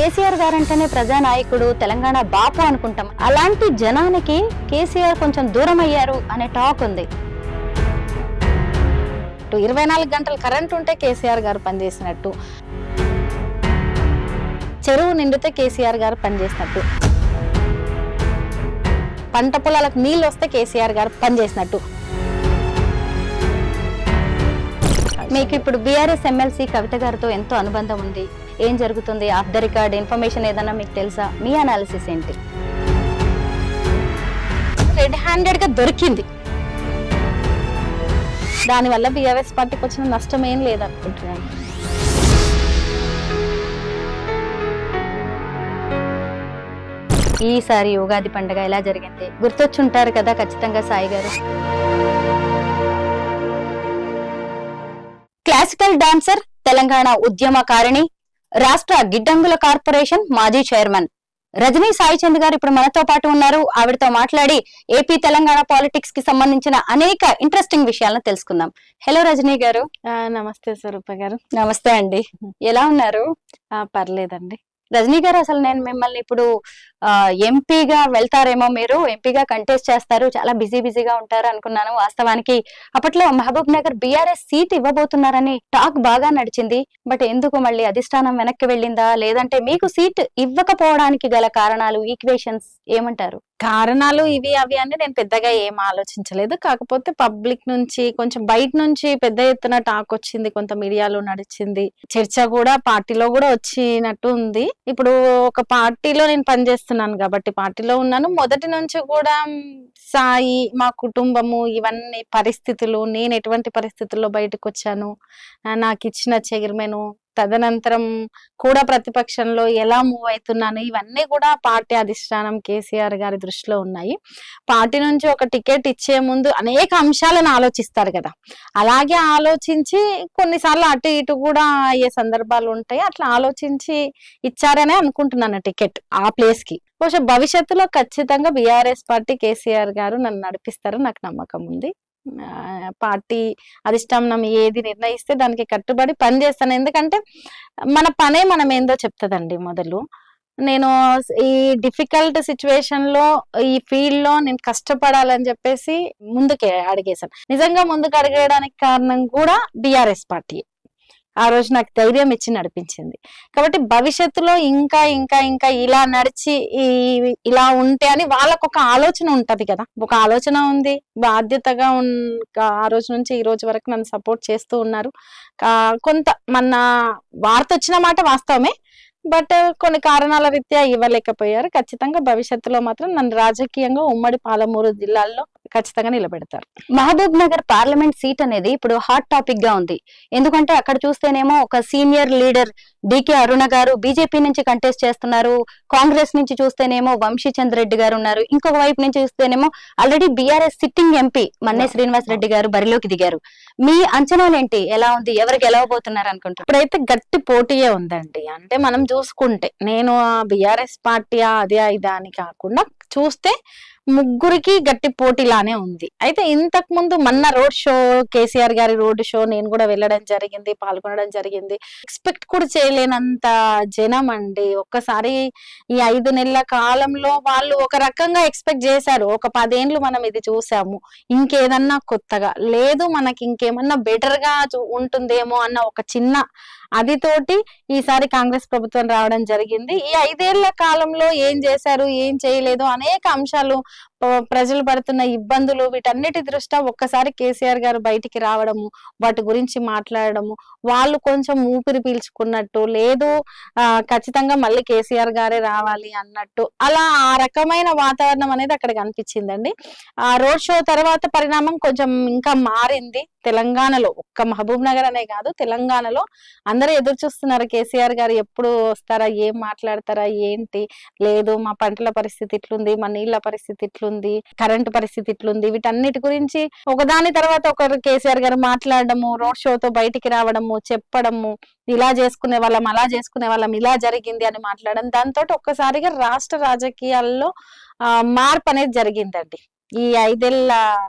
కేసీఆర్ గారంటేనే ప్రజానాయకుడు తెలంగాణ బాపు అనుకుంటాం అలాంటి జనానికి కేసీఆర్ కొంచెం దూరం అయ్యారు అనే టాక్ ఉంది ఇరవై నాలుగు గంటలు కరెంట్ ఉంటే కేసీఆర్ గారు పనిచేసినట్టు చెరువు నిండితే కేసీఆర్ గారు పనిచేసినట్టు పంట పొలాలకు నీళ్ళు వస్తే కేసీఆర్ గారు పనిచేసినట్టు మీకు ఇప్పుడు బీఆర్ఎస్ ఎమ్మెల్సీ కవిత గారితో ఎంతో అనుబంధం ఉంది ఏం జరుగుతుంది ఆఫ్ ద రికార్డ్ ఇన్ఫర్మేషన్ ఏదన్నా మీకు తెలుసా మీ అనాలిసిస్ ఏంటి రెడ్ హ్యాండెడ్ గా దొరికింది దానివల్ల బీఆర్ఎస్ పార్టీకి వచ్చిన నష్టం ఏం లేదనుకుంటున్నాను ఈసారి ఉగాది పండుగ ఎలా జరిగింది గుర్తొచ్చుంటారు కదా ఖచ్చితంగా సాయి గారు క్లాసికల్ డాన్సర్ తెలంగాణ ఉద్యమకారిణి రాష్ట్ర గిడ్డంగుల కార్పొరేషన్ మాజీ చైర్మన్ రజనీ సాయి చంద్ గారు ఇప్పుడు మనతో పాటు ఉన్నారు ఆవిడతో మాట్లాడి ఏపీ తెలంగాణ పాలిటిక్స్ కి సంబంధించిన అనేక ఇంట్రెస్టింగ్ విషయాలను తెలుసుకుందాం హలో రజనీ గారు ఆ, నమస్తే స్వరూప గారు నమస్తే అండి ఎలా ఉన్నారు ఆ, పర్లేదండి రజనీ గారు అసలు నేను మిమ్మల్ని ఇప్పుడు ఆ, ఎంపీగా వెళ్తారేమో మీరు ఎంపీగా కంటెస్ట్ చేస్తారు చాలా బిజీ బిజీగా ఉంటారు అనుకున్నాను వాస్తవానికి అప్పట్లో మహబూబ్ నగర్ బీఆర్ఎస్ సీట్ ఇవ్వబోతున్నారని టాక్ బాగా నడిచింది బట్ ఎందుకు మళ్ళీ అధిష్టానం వెనక్కి వెళ్ళిందా లేదంటే మీకు సీట్ ఇవ్వకపోవడానికి గల కారణాలు ఈక్వేషన్స్ ఏమంటారు కారణాలు ఇవి అవి అని నేను పెద్దగా ఏం ఆలోచించలేదు కాకపోతే పబ్లిక్ నుంచి కొంచెం బయట నుంచి పెద్ద ఎత్తున టాక్ వచ్చింది కొంత మీడియాలో నడిచింది చర్చ కూడా పార్టీలో కూడా వచ్చినట్టు ఉంది ఇప్పుడు ఒక పార్టీలో నేను పనిచేస్తున్నాను కాబట్టి పార్టీలో ఉన్నాను మొదటి నుంచి కూడా మ్, సాయి మా కుటుంబము ఇవన్నీ పరిస్థితులు నేను ఎటువంటి పరిస్థితుల్లో బయటకు వచ్చాను ఆ, నాకు ఇచ్చిన చైర్మన్ తదనంతరం కూడా ప్రతిపక్షంలో ఎలా మూవ్ అవుతున్నాను ఇవన్నీ కూడా పార్టీ అధిష్టానం కేసీఆర్ గారి దృష్టిలో ఉన్నాయి పార్టీ నుంచి ఒక టికెట్ ఇచ్చే ముందు అనేక అంశాలను ఆలోచిస్తారు కదా అలాగే ఆలోచించి కొన్నిసార్లు అటు ఇటు కూడా అయ్యే సందర్భాలు ఉంటాయి అట్లా ఆలోచించి ఇచ్చారనే అనుకుంటున్నాను టికెట్ ఆ ప్లేస్ కి బహుశా భవిష్యత్తులో ఖచ్చితంగా బీఆర్ఎస్ పార్టీ కేసీఆర్ గారు నన్ను నడిపిస్తారని నాకు నమ్మకం ఉంది ఆ, పార్టీ అధిష్టానం ఏది నిర్ణయిస్తే దానికి కట్టుబడి పని చేస్తాను ఎందుకంటే మన పనే మనం ఏందో చెప్తుందండి మొదలు నేను ఈ డిఫికల్ట్ సిచ్యువేషన్ లో ఈ ఫీల్డ్ లో నేను కష్టపడాలని చెప్పేసి ముందుకే అడిగేశాను నిజంగా ముందుకు అడగడానికి కారణం కూడా బిఆర్ఎస్ పార్టీ ఆ రోజు నాకు ధైర్యం ఇచ్చి నడిపించింది కాబట్టి భవిష్యత్తులో ఇంకా ఇంకా ఇంకా ఇలా నడిచి ఈ ఇలా ఉంటే అని వాళ్ళకు ఒక ఆలోచన ఉంటది కదా ఒక ఆలోచన ఉంది బాధ్యతగా ఉన్ ఆ రోజు నుంచి ఈ రోజు వరకు నన్ను సపోర్ట్ చేస్తూ ఉన్నారు కా- కొంత మన వార్త వచ్చిన మాట వాస్తవమే బట్ కొన్ని కారణాల రీత్యా ఇవ్వలేకపోయారు ఖచ్చితంగా భవిష్యత్తులో మాత్రం నన్ను రాజకీయంగా ఉమ్మడి పాలమూరు జిల్లాల్లో ఖచ్చితంగా నిలబెడతారు మహబూబ్ నగర్ పార్లమెంట్ సీట్ అనేది ఇప్పుడు హాట్ టాపిక్ గా ఉంది ఎందుకంటే అక్కడ చూస్తేనేమో ఒక సీనియర్ లీడర్ డికే అరుణ గారు బీజేపీ నుంచి కంటెస్ట్ చేస్తున్నారు కాంగ్రెస్ నుంచి చూస్తేనేమో వంశీచంద్ రెడ్డి గారు ఉన్నారు ఇంకొక వైపు నుంచి చూస్తేనేమో already BRS sitting MP Manne Srinivas Reddy garu బరిలోకి దిగారు మీ అంచనాలేంటి ఎలా ఉంది ఎవరు గెలవబోతున్నారు అనుకుంటారు ఇప్పుడైతే గట్టి పోటీయే ఉందండి అంటే మనం చూసుకుంటే నేను బిఆర్ఎస్ పార్టీయా అదే ఇదా అని కాకుండా చూస్తే ముగ్గురికి గట్టి పోటీలానే ఉంది అయితే ఇంతకు ముందు మొన్న రోడ్ షో కేసీఆర్ గారి రోడ్ షో నేను కూడా వెళ్ళడం జరిగింది పాల్గొనడం జరిగింది ఎక్స్పెక్ట్ కూడా చేయలేనంత జనం అండి ఒక్కసారి ఈ ఐదు నెలల కాలంలో వాళ్ళు ఒక రకంగా ఎక్స్పెక్ట్ చేశారు ఒక పదేండ్లు మనం ఇది చూసాము ఇంకేదన్నా కొత్తగా లేదు మనకి ఇంకేమన్నా బెటర్ గా చూ- ఉంటుందేమో అన్న ఒక చిన్న అది తోటి ఈసారి కాంగ్రెస్ ప్రభుత్వం రావడం జరిగింది ఈ ఐదేళ్ల కాలంలో ఏం చేశారు ఏం చేయలేదు అనేక అంశాలు ప- ప్రజలు పడుతున్న ఇబ్బందులు వీటన్నిటి దృష్ట్యా ఒక్కసారి కేసీఆర్ గారు బయటికి రావడము వాటి గురించి మాట్లాడడము వాళ్ళు కొంచెం ఊపిరి పీల్చుకున్నట్టు లేదు ఆ, ఖచ్చితంగా మళ్ళీ కేసీఆర్ గారే రావాలి అన్నట్టు అలా ఆ రకమైన వాతావరణం అనేది అక్కడ కనిపించిందండి ఆ రోడ్ షో తర్వాత పరిణామం కొంచెం ఇంకా మారింది తెలంగాణలో ఒక్క మహబూబ్ నగర్ అనే కాదు తెలంగాణలో అందరూ ఎదురు చూస్తున్నారు కేసీఆర్ గారు ఎప్పుడు వస్తారా ఏం మాట్లాడతారా ఏంటి లేదు మా పంటల పరిస్థితి ఇట్లుంది మా నీళ్ళ పరిస్థితి ఇట్లుంది కరెంటు పరిస్థితి ఇట్లుంది వీటన్నిటి గురించి ఒకదాని తర్వాత ఒకరు కేసీఆర్ గారు మాట్లాడడము రోడ్ షోతో బయటికి రావడము చెప్పడము ఇలా చేసుకునే వాళ్ళం అలా చేసుకునే వాళ్ళం ఇలా జరిగింది అని మాట్లాడడం దాంతో ఒక్కసారిగా రాష్ట్ర రాజకీయాల్లో ఆ, మార్పు అనేది జరిగిందండి ఈ ఐదేళ్ల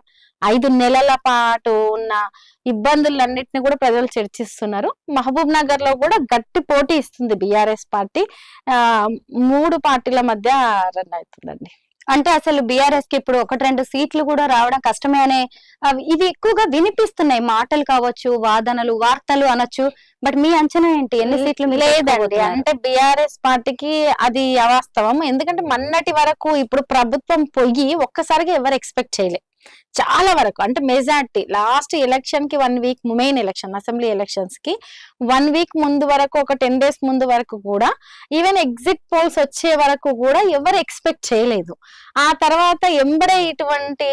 ఐదు నెలల పాటు ఉన్న ఇబ్బందులన్నిటిని కూడా ప్రజలు చర్చిస్తున్నారు మహబూబ్ నగర్ లో కూడా గట్టి పోటీ ఇస్తుంది బిఆర్ఎస్ పార్టీ ఆ మూడు పార్టీల మధ్య రన్ అవుతుందండి అంటే అసలు బీఆర్ఎస్ కి ఇప్పుడు ఒకటి రెండు సీట్లు కూడా రావడం కష్టమే అనే అవి ఇవి ఎక్కువగా వినిపిస్తున్నాయి మాటలు కావచ్చు వాదనలు వార్తలు అనొచ్చు బట్ మీ అంచనా ఏంటి ఎన్ని సీట్లు మీరు లేదండి తెచ్చుకోబోతున్నారు? అంటే బిఆర్ఎస్ పార్టీకి అది అవాస్తవం ఎందుకంటే మొన్నటి వరకు ఇప్పుడు ప్రభుత్వం పోయి ఒక్కసారిగా ఎవరు ఎక్స్పెక్ట్ చేయలే చాలా వరకు అంటే మెజార్టీ లాస్ట్ ఎలక్షన్ కి one week main election assembly elections కి వన్ వీక్ ముందు వరకు ఒక టెన్ డేస్ ముందు వరకు కూడా ఈవెన్ ఎగ్జిట్ పోల్స్ వచ్చే వరకు కూడా ఎవరు ఎక్స్పెక్ట్ చేయలేదు ఆ తర్వాత ఎంబడే ఇటువంటి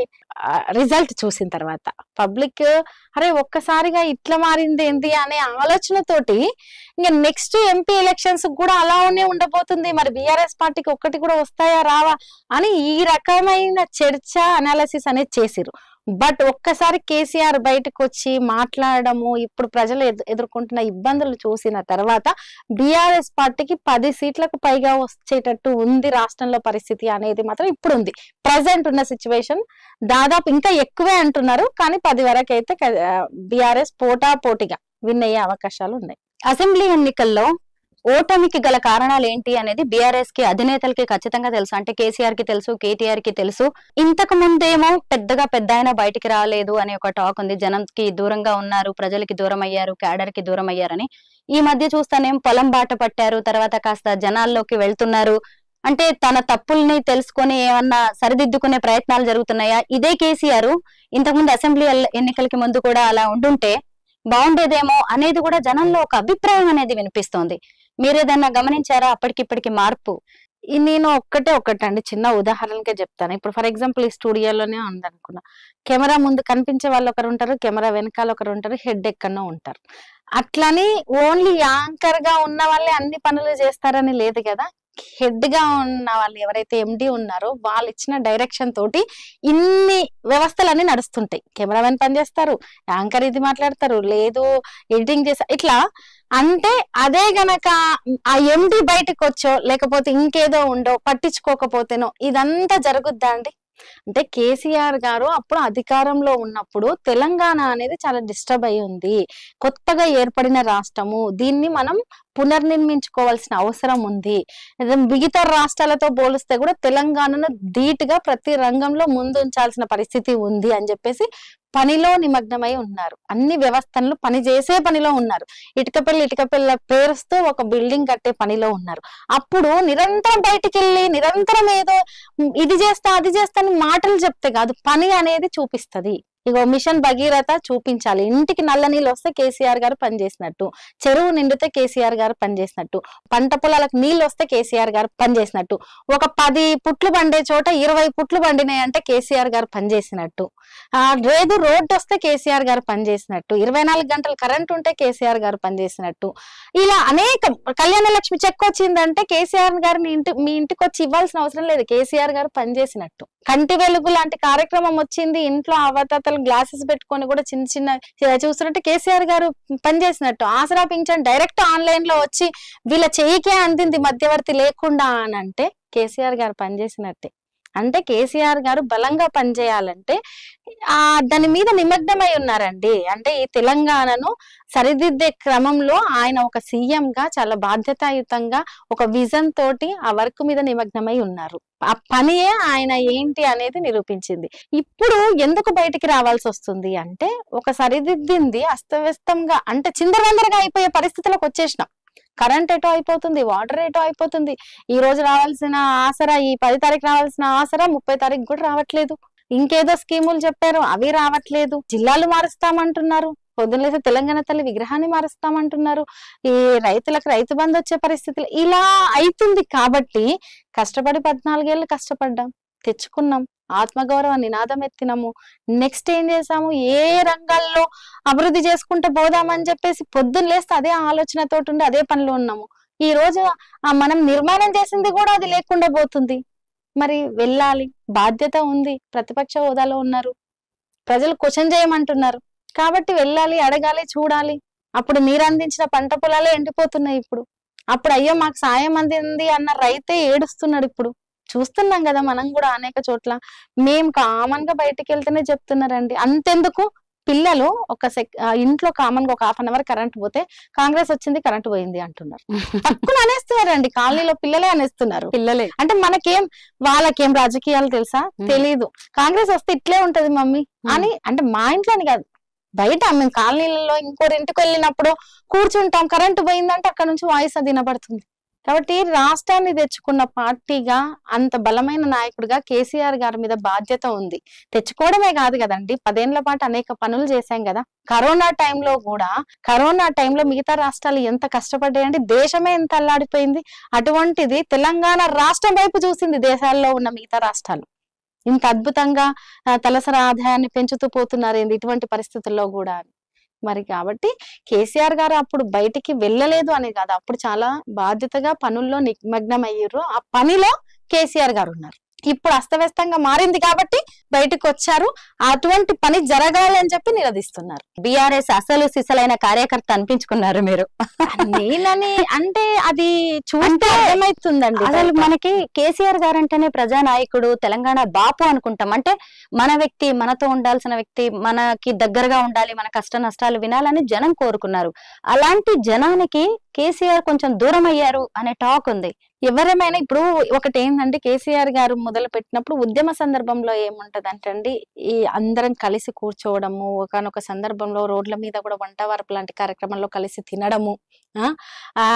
రిజల్ట్ చూసిన తర్వాత పబ్లిక్ అరే ఒక్కసారిగా ఇట్లా మారింది ఏంటి అనే ఆలోచనతోటి ఇంకా నెక్స్ట్ ఎంపీ ఎలక్షన్స్ కూడా అలానే ఉండబోతుంది మరి బీఆర్ఎస్ పార్టీకి ఒక్కటి కూడా వస్తాయా రావా అని ఈ రకమైన చర్చ అనాలిసిస్ అనేది చేసిరు బట్ ఒక్కసారి కేసీఆర్ బయటకు వచ్చి మాట్లాడడము ఇప్పుడు ప్రజలు ఎదు- ఎదుర్కొంటున్న ఇబ్బందులు చూసిన తర్వాత బీఆర్ఎస్ పార్టీకి పది సీట్లకు పైగా వచ్చేటట్టు ఉంది రాష్ట్రంలో పరిస్థితి అనేది మాత్రం ఇప్పుడు ఉంది ప్రజెంట్ ఉన్న సిచ్యువేషన్ దాదాపు ఇంకా ఎక్కువే అంటున్నారు కానీ పది వరకు అయితే బీఆర్ఎస్ పోటా పోటీగా విన్ అయ్యే అవకాశాలు ఉన్నాయి అసెంబ్లీ ఎన్నికల్లో ఓటమికి గల కారణాలు ఏంటి అనేది బీఆర్ఎస్ కి అధినేతలకి ఖచ్చితంగా తెలుసు అంటే కేసీఆర్ కి తెలుసు కేటీఆర్ కి తెలుసు ఇంతకు ముందేమో పెద్దగా పెద్ద ఆయన బయటికి రాలేదు అనే ఒక టాక్ ఉంది జనంకి దూరంగా ఉన్నారు ప్రజలకి దూరం అయ్యారు క్యాడర్ కి దూరం అయ్యారని ఈ మధ్య చూస్తానేం పొలం బాట పట్టారు తర్వాత కాస్త జనాల్లోకి వెళ్తున్నారు అంటే తన తప్పుల్ని తెలుసుకొని ఏమన్నా సరిదిద్దుకునే ప్రయత్నాలు జరుగుతున్నాయా ఇదే కేసీఆర్ ఇంతకుముందు అసెంబ్లీ ఎల్- ఎన్నికలకి ముందు కూడా అలా ఉండుంటే బాగుండేదేమో అనేది కూడా జనంలో ఒక అభిప్రాయం అనేది వినిపిస్తోంది మీరేదన్నా గమనించారా అప్పటికిప్పటికి మార్పు ఈ నేను ఒక్కటే ఒక్కటండి చిన్న ఉదాహరణకే చెప్తాను ఇప్పుడు ఫర్ ఎగ్జాంపుల్ ఈ స్టూడియోలోనే ఉందనుకున్నా కెమెరా ముందు కనిపించే వాళ్ళు ఒకరు ఉంటారు కెమెరా వెనకాల ఒకరు ఉంటారు హెడ్ ఎక్కడో ఉంటారు అట్లని ఓన్లీ యాంకర్ గా ఉన్న వాళ్ళే అన్ని పనులు చేస్తారని లేదు కదా హెడ్ గా ఉన్న వాళ్ళు ఎవరైతే ఎండి ఉన్నారో వాళ్ళు ఇచ్చిన డైరెక్షన్ తోటి ఇన్ని వ్యవస్థలన్నీ నడుస్తుంటాయి కెమెరామెన్ పని చేస్తారు యాంకర్ ఇది మాట్లాడతారు లేదు ఎడిటింగ్ చేస్తారు ఇట్లా అంటే అదే గనక ఆ ఎండి బయటకు వచ్చో లేకపోతే ఇంకేదో ఉండో పట్టించుకోకపోతేనో ఇదంతా జరుగుద్దా అండి అంటే కేసీఆర్ గారు అప్పుడు అధికారంలో ఉన్నప్పుడు తెలంగాణ అనేది చాలా డిస్టర్బ్ అయి ఉంది కొత్తగా ఏర్పడిన రాష్ట్రము దీన్ని మనం పునర్నిర్మించుకోవాల్సిన అవసరం ఉంది అదే మిగతా రాష్ట్రాలతో పోలిస్తే కూడా తెలంగాణను ధీటుగా ప్రతి రంగంలో ముందుంచాల్సిన పరిస్థితి ఉంది అని చెప్పేసి పనిలో నిమగ్నమై ఉన్నారు అన్ని వ్యవస్థలను పని చేసే పనిలో ఉన్నారు ఇటుకపల్లి ఇటుకపల్లి పేరుస్తూ ఒక బిల్డింగ్ కట్టే పనిలో ఉన్నారు అప్పుడు నిరంతరం బయటికి వెళ్ళి నిరంతరం ఏదో "ఉమ్, ఇది చేస్తా అది చేస్తా అని మాటలు చెప్తే కాదు పని అనేది చూపిస్తది ఇగో మిషన్ భగీరథ చూపించాలి ఇంటికి నల్ల నీళ్ళు వస్తే కేసీఆర్ గారు పనిచేసినట్టు చెరువు నిండితే కేసీఆర్ గారు పనిచేసినట్టు పంట పొలాలకు నీళ్ళు వస్తే కేసీఆర్ గారు పనిచేసినట్టు ఒక పది పుట్లు పండే చోట ఇరవై పుట్లు పండినాయి అంటే కేసీఆర్ గారు పనిచేసినట్టు ఆ లేదు రోడ్డు వస్తే కేసీఆర్ గారు పనిచేసినట్టు ఇరవై నాలుగు గంటలు కరెంట్ ఉంటే కేసీఆర్ గారు పనిచేసినట్టు ఇలా అనేక కళ్యాణ లక్ష్మి చెక్ వచ్చిందంటే కేసీఆర్ గారు మీ ఇంటి మీ ఇంటికి వచ్చి ఇవ్వాల్సిన అవసరం లేదు కేసీఆర్ గారు పనిచేసినట్టు కంటి వెలుగు లాంటి కార్యక్రమం వచ్చింది ఇంట్లో అవతాతలు గ్లాసెస్ పెట్టుకొని కూడా చిన్న చిన్న చే- చూస్తుంటే కేసీఆర్ గారు పనిచేసినట్టు ఆసరా పింఛన్ డైరెక్ట్ ఆన్లైన్ లో వచ్చి వీళ్ళ చెయ్యికే అందింది మధ్యవర్తి లేకుండా అని అంటే కేసీఆర్ గారు పనిచేసినట్టే అంటే కేసీఆర్ గారు బలంగా పనిచేయాలంటే ఆ దాని మీద నిమగ్నమై ఉన్నారండి అంటే ఈ తెలంగాణను సరిదిద్దే క్రమంలో ఆయన ఒక సీఎం గా చాలా బాధ్యతాయుతంగా ఒక విజన్ తోటి ఆ వర్క్ మీద నిమగ్నమై ఉన్నారు ఆ పనియే ఆయన ఏంటి అనేది నిరూపించింది ఇప్పుడు ఎందుకు బయటికి రావాల్సి వస్తుంది అంటే ఒక సరిదిద్దింది అస్తవ్యస్తంగా అంటే చిందరవందరగా అయిపోయే పరిస్థితులకు వచ్చేసినాం కరెంట్ ఎటో అయిపోతుంది వాటర్ ఎటో అయిపోతుంది ఈ రోజు రావాల్సిన ఆసరా ఈ పది తారీఖు రావాల్సిన ఆసరా ముప్పై తారీఖు కూడా రావట్లేదు ఇంకేదో స్కీములు చెప్పారు అవి రావట్లేదు జిల్లాలు మారుస్తామంటున్నారు పొద్దున్న తెలంగాణ తల్లి విగ్రహాన్ని మారుస్తామంటున్నారు ఈ రైతులకు రైతు బంధు వచ్చే పరిస్థితులు ఇలా అవుతుంది కాబట్టి కష్టపడి పద్నాలుగేళ్ళు కష్టపడ్డాం తెచ్చుకున్నాం ఆత్మగౌరవ నినాదం ఎత్తినాము నెక్స్ట్ ఏం చేసాము ఏ రంగాల్లో అభివృద్ధి చేసుకుంటూ పోదామని చెప్పేసి పొద్దున్న లేస్తే అదే ఆలోచనతో ఉండి అదే పనిలో ఉన్నాము ఈ రోజు ఆ మనం నిర్మాణం చేసింది కూడా అది లేకుండా పోతుంది మరి వెళ్ళాలి బాధ్యత ఉంది ప్రతిపక్ష హోదాలో ఉన్నారు ప్రజలు క్వశ్చన్ చేయమంటున్నారు కాబట్టి వెళ్ళాలి అడగాలి చూడాలి అప్పుడు మీరు అందించిన పంట పొలాలే ఎండిపోతున్నాయి ఇప్పుడు అప్పుడు అయ్యో మాకు సాయం అందింది అన్న రైతే ఏడుస్తున్నాడు ఇప్పుడు చూస్తున్నాం కదా మనం కూడా అనేక చోట్ల మేము కామన్ గా బయటికి వెళ్తేనే చెప్తున్నారండి అంతెందుకు పిల్లలు ఒక సెక్ ఆ, ఇంట్లో కామన్ గా ఒక హాఫ్ అన్ అవర్ కరెంట్ పోతే కాంగ్రెస్ వచ్చింది కరెంట్ పోయింది అంటున్నారు పక్కన అనేస్తున్నారండి కాలనీలో పిల్లలే అనేస్తున్నారు పిల్లలే అంటే మనకేం వాళ్ళకేం రాజకీయాలు తెలుసా Hmm. తెలీదు కాంగ్రెస్ వస్తే ఇట్లే ఉంటది మమ్మీ అని అంటే మా ఇంట్లోని కాదు బయట మేము కాలనీలలో ఇంకోరి ఇంటికి వెళ్ళినప్పుడు కూర్చుంటాం కరెంటు పోయిందంటే అక్కడ నుంచి వాయిస్ అది వినపడుతుంది కాబట్టి రాష్ట్రాన్ని తెచ్చుకున్న పార్టీగా అంత బలమైన నాయకుడిగా కేసీఆర్ గారి మీద బాధ్యత ఉంది తెచ్చుకోవడమే కాదు కదండి పదేళ్ల పాటు అనేక పనులు చేశాం కదా కరోనా టైంలో కూడా కరోనా టైంలో మిగతా రాష్ట్రాలు ఎంత కష్టపడ్డాయంటే దేశమే ఎంత అల్లాడిపోయింది అటువంటిది తెలంగాణ రాష్ట్రం వైపు చూసింది దేశాల్లో ఉన్న మిగతా రాష్ట్రాలు ఇంత అద్భుతంగా ఆ, తలసరి ఆదాయాన్ని పెంచుతూ పోతున్నారు ఏంది ఇటువంటి పరిస్థితుల్లో కూడా అని. మరి కాబట్టి కేసీఆర్ గారు అప్పుడు బయటికి వెళ్ళలేదు అని కాదు అప్పుడు చాలా బాధ్యతగా పనుల్లో నిమగ్నం అయ్యారు ఆ పనిలో కేసీఆర్ గారు ఉన్నారు ఇప్పుడు అస్తవ్యస్తంగా మారింది కాబట్టి బయటకు వచ్చారు అటువంటి పని జరగాలి అని చెప్పి నిలదీస్తున్నారు బిఆర్ఎస్ అసలు సిసలైన కార్యకర్త అనిపించుకున్నారు మీరు నేనని అంటే అది చూస్తే అంటే అర్థమవుతుందండి అసలు బయట. మనకి కేసీఆర్ గారు అంటేనే ప్రజానాయకుడు తెలంగాణ బాపు అనుకుంటాం అంటే మన వ్యక్తి మనతో ఉండాల్సిన వ్యక్తి మనకి దగ్గరగా ఉండాలి మన కష్ట నష్టాలు వినాలని జనం కోరుకున్నారు అలాంటి జనానికి కేసీఆర్ కొంచెం దూరం అయ్యారు అనే టాక్ ఉంది ఎవరేమైనా ఇప్పుడు ఒకటి ఏంటంటే కేసీఆర్ గారు మొదలు పెట్టినప్పుడు ఉద్యమ సందర్భంలో ఏముంటది అంటే అండి ఈ అందరం కలిసి కూర్చోవడము ఒకనొక సందర్భంలో రోడ్ల మీద కూడా వంట వరపు లాంటి కార్యక్రమంలో కలిసి తినడము ఆ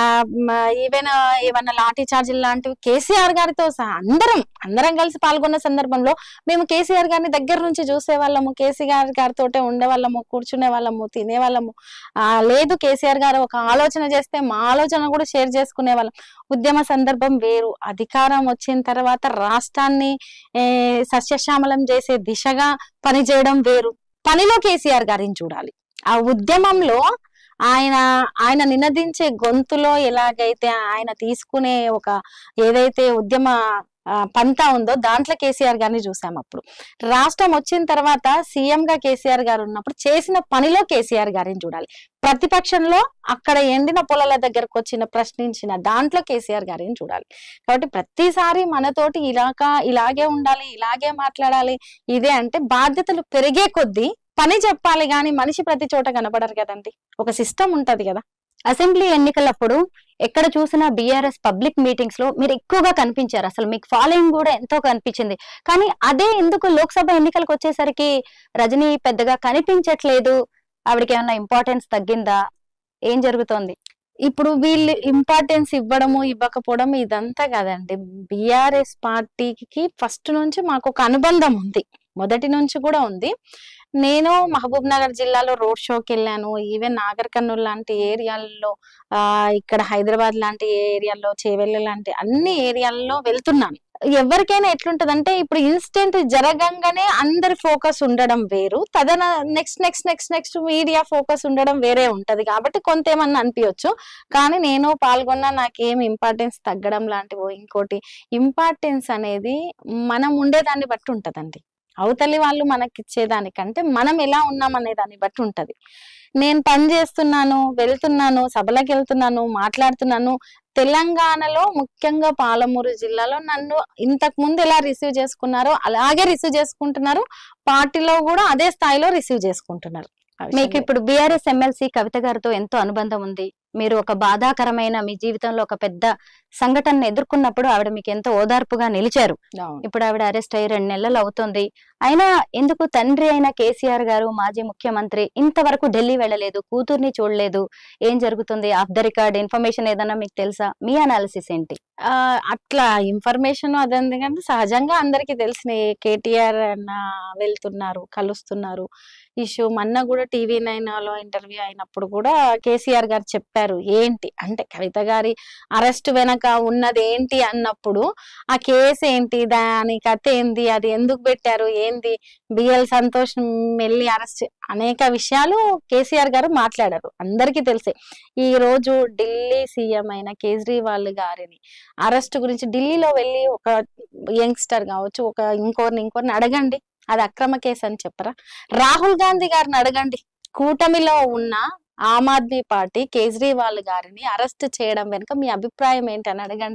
ఈవెన్ ఏమన్నా లాఠీ చార్జీలు లాంటివి కేసీఆర్ గారితో సహా అందరం అందరం కలిసి పాల్గొన్న సందర్భంలో మేము కేసీఆర్ గారిని దగ్గర నుంచి చూసే వాళ్ళము కేసీఆర్ గారితోటే ఉండేవాళ్ళము కూర్చునే వాళ్ళము తినేవాళ్ళము ఆ లేదు కేసీఆర్ గారు ఒక ఆలోచన చేస్తే మా ఆలోచన కూడా షేర్ చేసుకునే వాళ్ళం ఉద్యమ సందర్భం వేరు అధికారం వచ్చిన తర్వాత రాష్ట్రాన్ని ఏ, సస్యశ్యామలం చేసే దిశగా పనిచేయడం వేరు పనిలో కేసీఆర్ గారిని చూడాలి ఆ ఉద్యమంలో ఆయన ఆయన నినదించే గొంతులో ఎలాగైతే ఆయన తీసుకునే ఒక ఏదైతే ఉద్యమ ఆ, పంతా ఉందో దాంట్లో కేసీఆర్ గారిని చూసాం అప్పుడు రాష్ట్రం వచ్చిన తర్వాత సీఎం గా కేసీఆర్ గారు ఉన్నప్పుడు చేసిన పనిలో కేసీఆర్ గారిని చూడాలి ప్రతిపక్షంలో అక్కడ ఎండిన పొలాల దగ్గరకు వచ్చిన ప్రశ్నించిన దాంట్లో కేసీఆర్ గారిని చూడాలి కాబట్టి ప్రతిసారి మనతోటి ఇలాగా ఇలాగే ఉండాలి ఇలాగే మాట్లాడాలి ఇదే అంటే బాధ్యతలు పెరిగే కొద్దీ పని చెప్పాలి కానీ మనిషి ప్రతి చోట కనపడరు కదండి ఒక సిస్టమ్ ఉంటది కదా అసెంబ్లీ ఎన్నికలప్పుడు ఎక్కడ చూసినా బిఆర్ఎస్ పబ్లిక్ మీటింగ్స్ లో మీరు ఎక్కువగా కనిపించారు అసలు మీకు ఫాలోయింగ్ కూడా ఎంతో కనిపించింది కానీ అదే ఎందుకు లోక్సభ ఎన్నికలకు వచ్చేసరికి రజనీ పెద్దగా కనిపించట్లేదు ఆవిడకి ఏమన్నా ఇంపార్టెన్స్ తగ్గిందా ఏం జరుగుతోంది ఇప్పుడు వీళ్ళు ఇంపార్టెన్స్ ఇవ్వడము ఇవ్వకపోవడం ఇదంతా కదండి బిఆర్ఎస్ పార్టీకి ఫస్ట్ నుంచి మాకు ఒక అనుబంధం ఉంది మొదటి నుంచి కూడా ఉంది నేను మహబూబ్ నగర్ జిల్లాలో రోడ్ షోకి వెళ్ళాను ఈవెన్ నాగర్ కర్నూలు లాంటి ఏరియాల్లో ఆ ఇక్కడ హైదరాబాద్ లాంటి ఏరియాల్లో చేవెళ్ళ లాంటి అన్ని ఏరియాల్లో వెళ్తున్నాను ఎవరికైనా ఎట్లుంటదంటే ఇప్పుడు ఇన్స్టెంట్ జరగంగానే అందరి ఫోకస్ ఉండడం వేరు తదన next next next next media focus ఉండడం వేరే ఉంటది కాబట్టి కొంత ఏమన్నా అనిపించచ్చు కానీ నేను పాల్గొన్నా నాకేం ఇంపార్టెన్స్ తగ్గడం లాంటివో ఇంకోటి ఇంపార్టెన్స్ అనేది మనం ఉండేదాన్ని బట్టి ఉంటదండి అవతలి వాళ్ళు మనకిచ్చేదానికంటే మనం ఎలా ఉన్నాం అనే దాన్ని బట్టి ఉంటది నేను పని చేస్తున్నాను వెళ్తున్నాను సభలకు వెళ్తున్నాను మాట్లాడుతున్నాను తెలంగాణలో ముఖ్యంగా పాలమూరు జిల్లాలో నన్ను ఇంతకు ముందు ఎలా రిసీవ్ చేసుకున్నారో అలాగే రిసీవ్ చేసుకుంటున్నారు పార్టీలో కూడా అదే స్థాయిలో రిసీవ్ చేసుకుంటున్నారు ఆ విషయం మీకు ఇప్పుడు బిఆర్ఎస్ ఎమ్మెల్సీ కవిత గారితో ఎంతో అనుబంధం ఉంది మీరు ఒక బాధాకరమైన మీ జీవితంలో ఒక పెద్ద సంఘటనను ఎదుర్కొన్నప్పుడు ఆవిడ మీకు ఎంతో ఓదార్పుగా నిలిచారు అవును. ఇప్పుడు ఆవిడ అరెస్ట్ అయ్యి రెండు నెలలు అవుతుంది అయినా ఎందుకు తండ్రి అయిన కేసీఆర్ గారు మాజీ ముఖ్యమంత్రి ఇంతవరకు ఢిల్లీ వెళ్ళలేదు కూతుర్ని చూడలేదు ఏం జరుగుతుంది ఆఫ్ ద రికార్డ్ ఇన్ఫర్మేషన్ ఏదన్నా మీకు తెలుసా మీ అనాలిసిస్ ఏంటి ఆ, అట్లా ఇన్ఫర్మేషన్ అది ఎందుకంటే సహజంగా అందరికి తెలిసిన కేటీఆర్ అన్న వెళ్తున్నారు కలుస్తున్నారు ఇష్యూ మొన్న కూడా టీవీ నైన్ లో ఇంటర్వ్యూ అయినప్పుడు కూడా కేసీఆర్ గారు చెప్పారు ఏంటి అంటే కవిత గారి అరెస్ట్ వెనక ఉన్నది ఏంటి అన్నప్పుడు ఆ కేసు ఏంటి దాని కథ ఏంది అది ఎందుకు పెట్టారు ఏంది బిఎల్ సంతోష్ వెళ్ళి అరెస్ట్ అనేక విషయాలు కేసీఆర్ గారు మాట్లాడారు అందరికీ తెలిసే ఈ రోజు ఢిల్లీ సీఎం అయిన కేజ్రీవాల్ గారిని అరెస్ట్ గురించి ఢిల్లీలో వెళ్ళి ఒక యంగ్స్టర్ కావచ్చు ఒక ఇంకోరిని ఇంకోరిని అడగండి అది అక్రమ కేసు అని చెప్పరా రాహుల్ గాంధీ గారిని అడగండి కూటమిలో ఉన్న ఆమ్ ఆద్మీ పార్టీ కేజ్రీవాల్ గారిని అరెస్ట్ చేయడం వెనుక మీ అభిప్రాయం ఏంటి అని అడగండి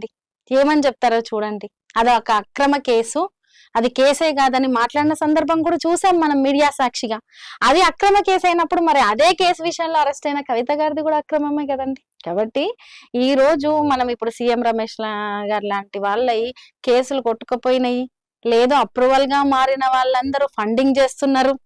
ఏమని చెప్తారో చూడండి అది ఒక అక్రమ కేసు అది కేసే కాదని మాట్లాడిన సందర్భం కూడా చూసాం మనం మీడియా సాక్షిగా అది అక్రమ కేసు అయినప్పుడు మరి అదే కేసు విషయంలో అరెస్ట్ అయిన కవిత గారిది కూడా అక్రమమే కదండి కాబట్టి ఈ రోజు మనం ఇప్పుడు సీఎం రమేష్ లా- గారు లాంటి వాళ్ళయి కేసులు కొట్టుకుపోయినాయి లేదు అప్రూవల్ గా మారిన వాళ్ళందరూ ఫండింగ్ చేస్తున్నారు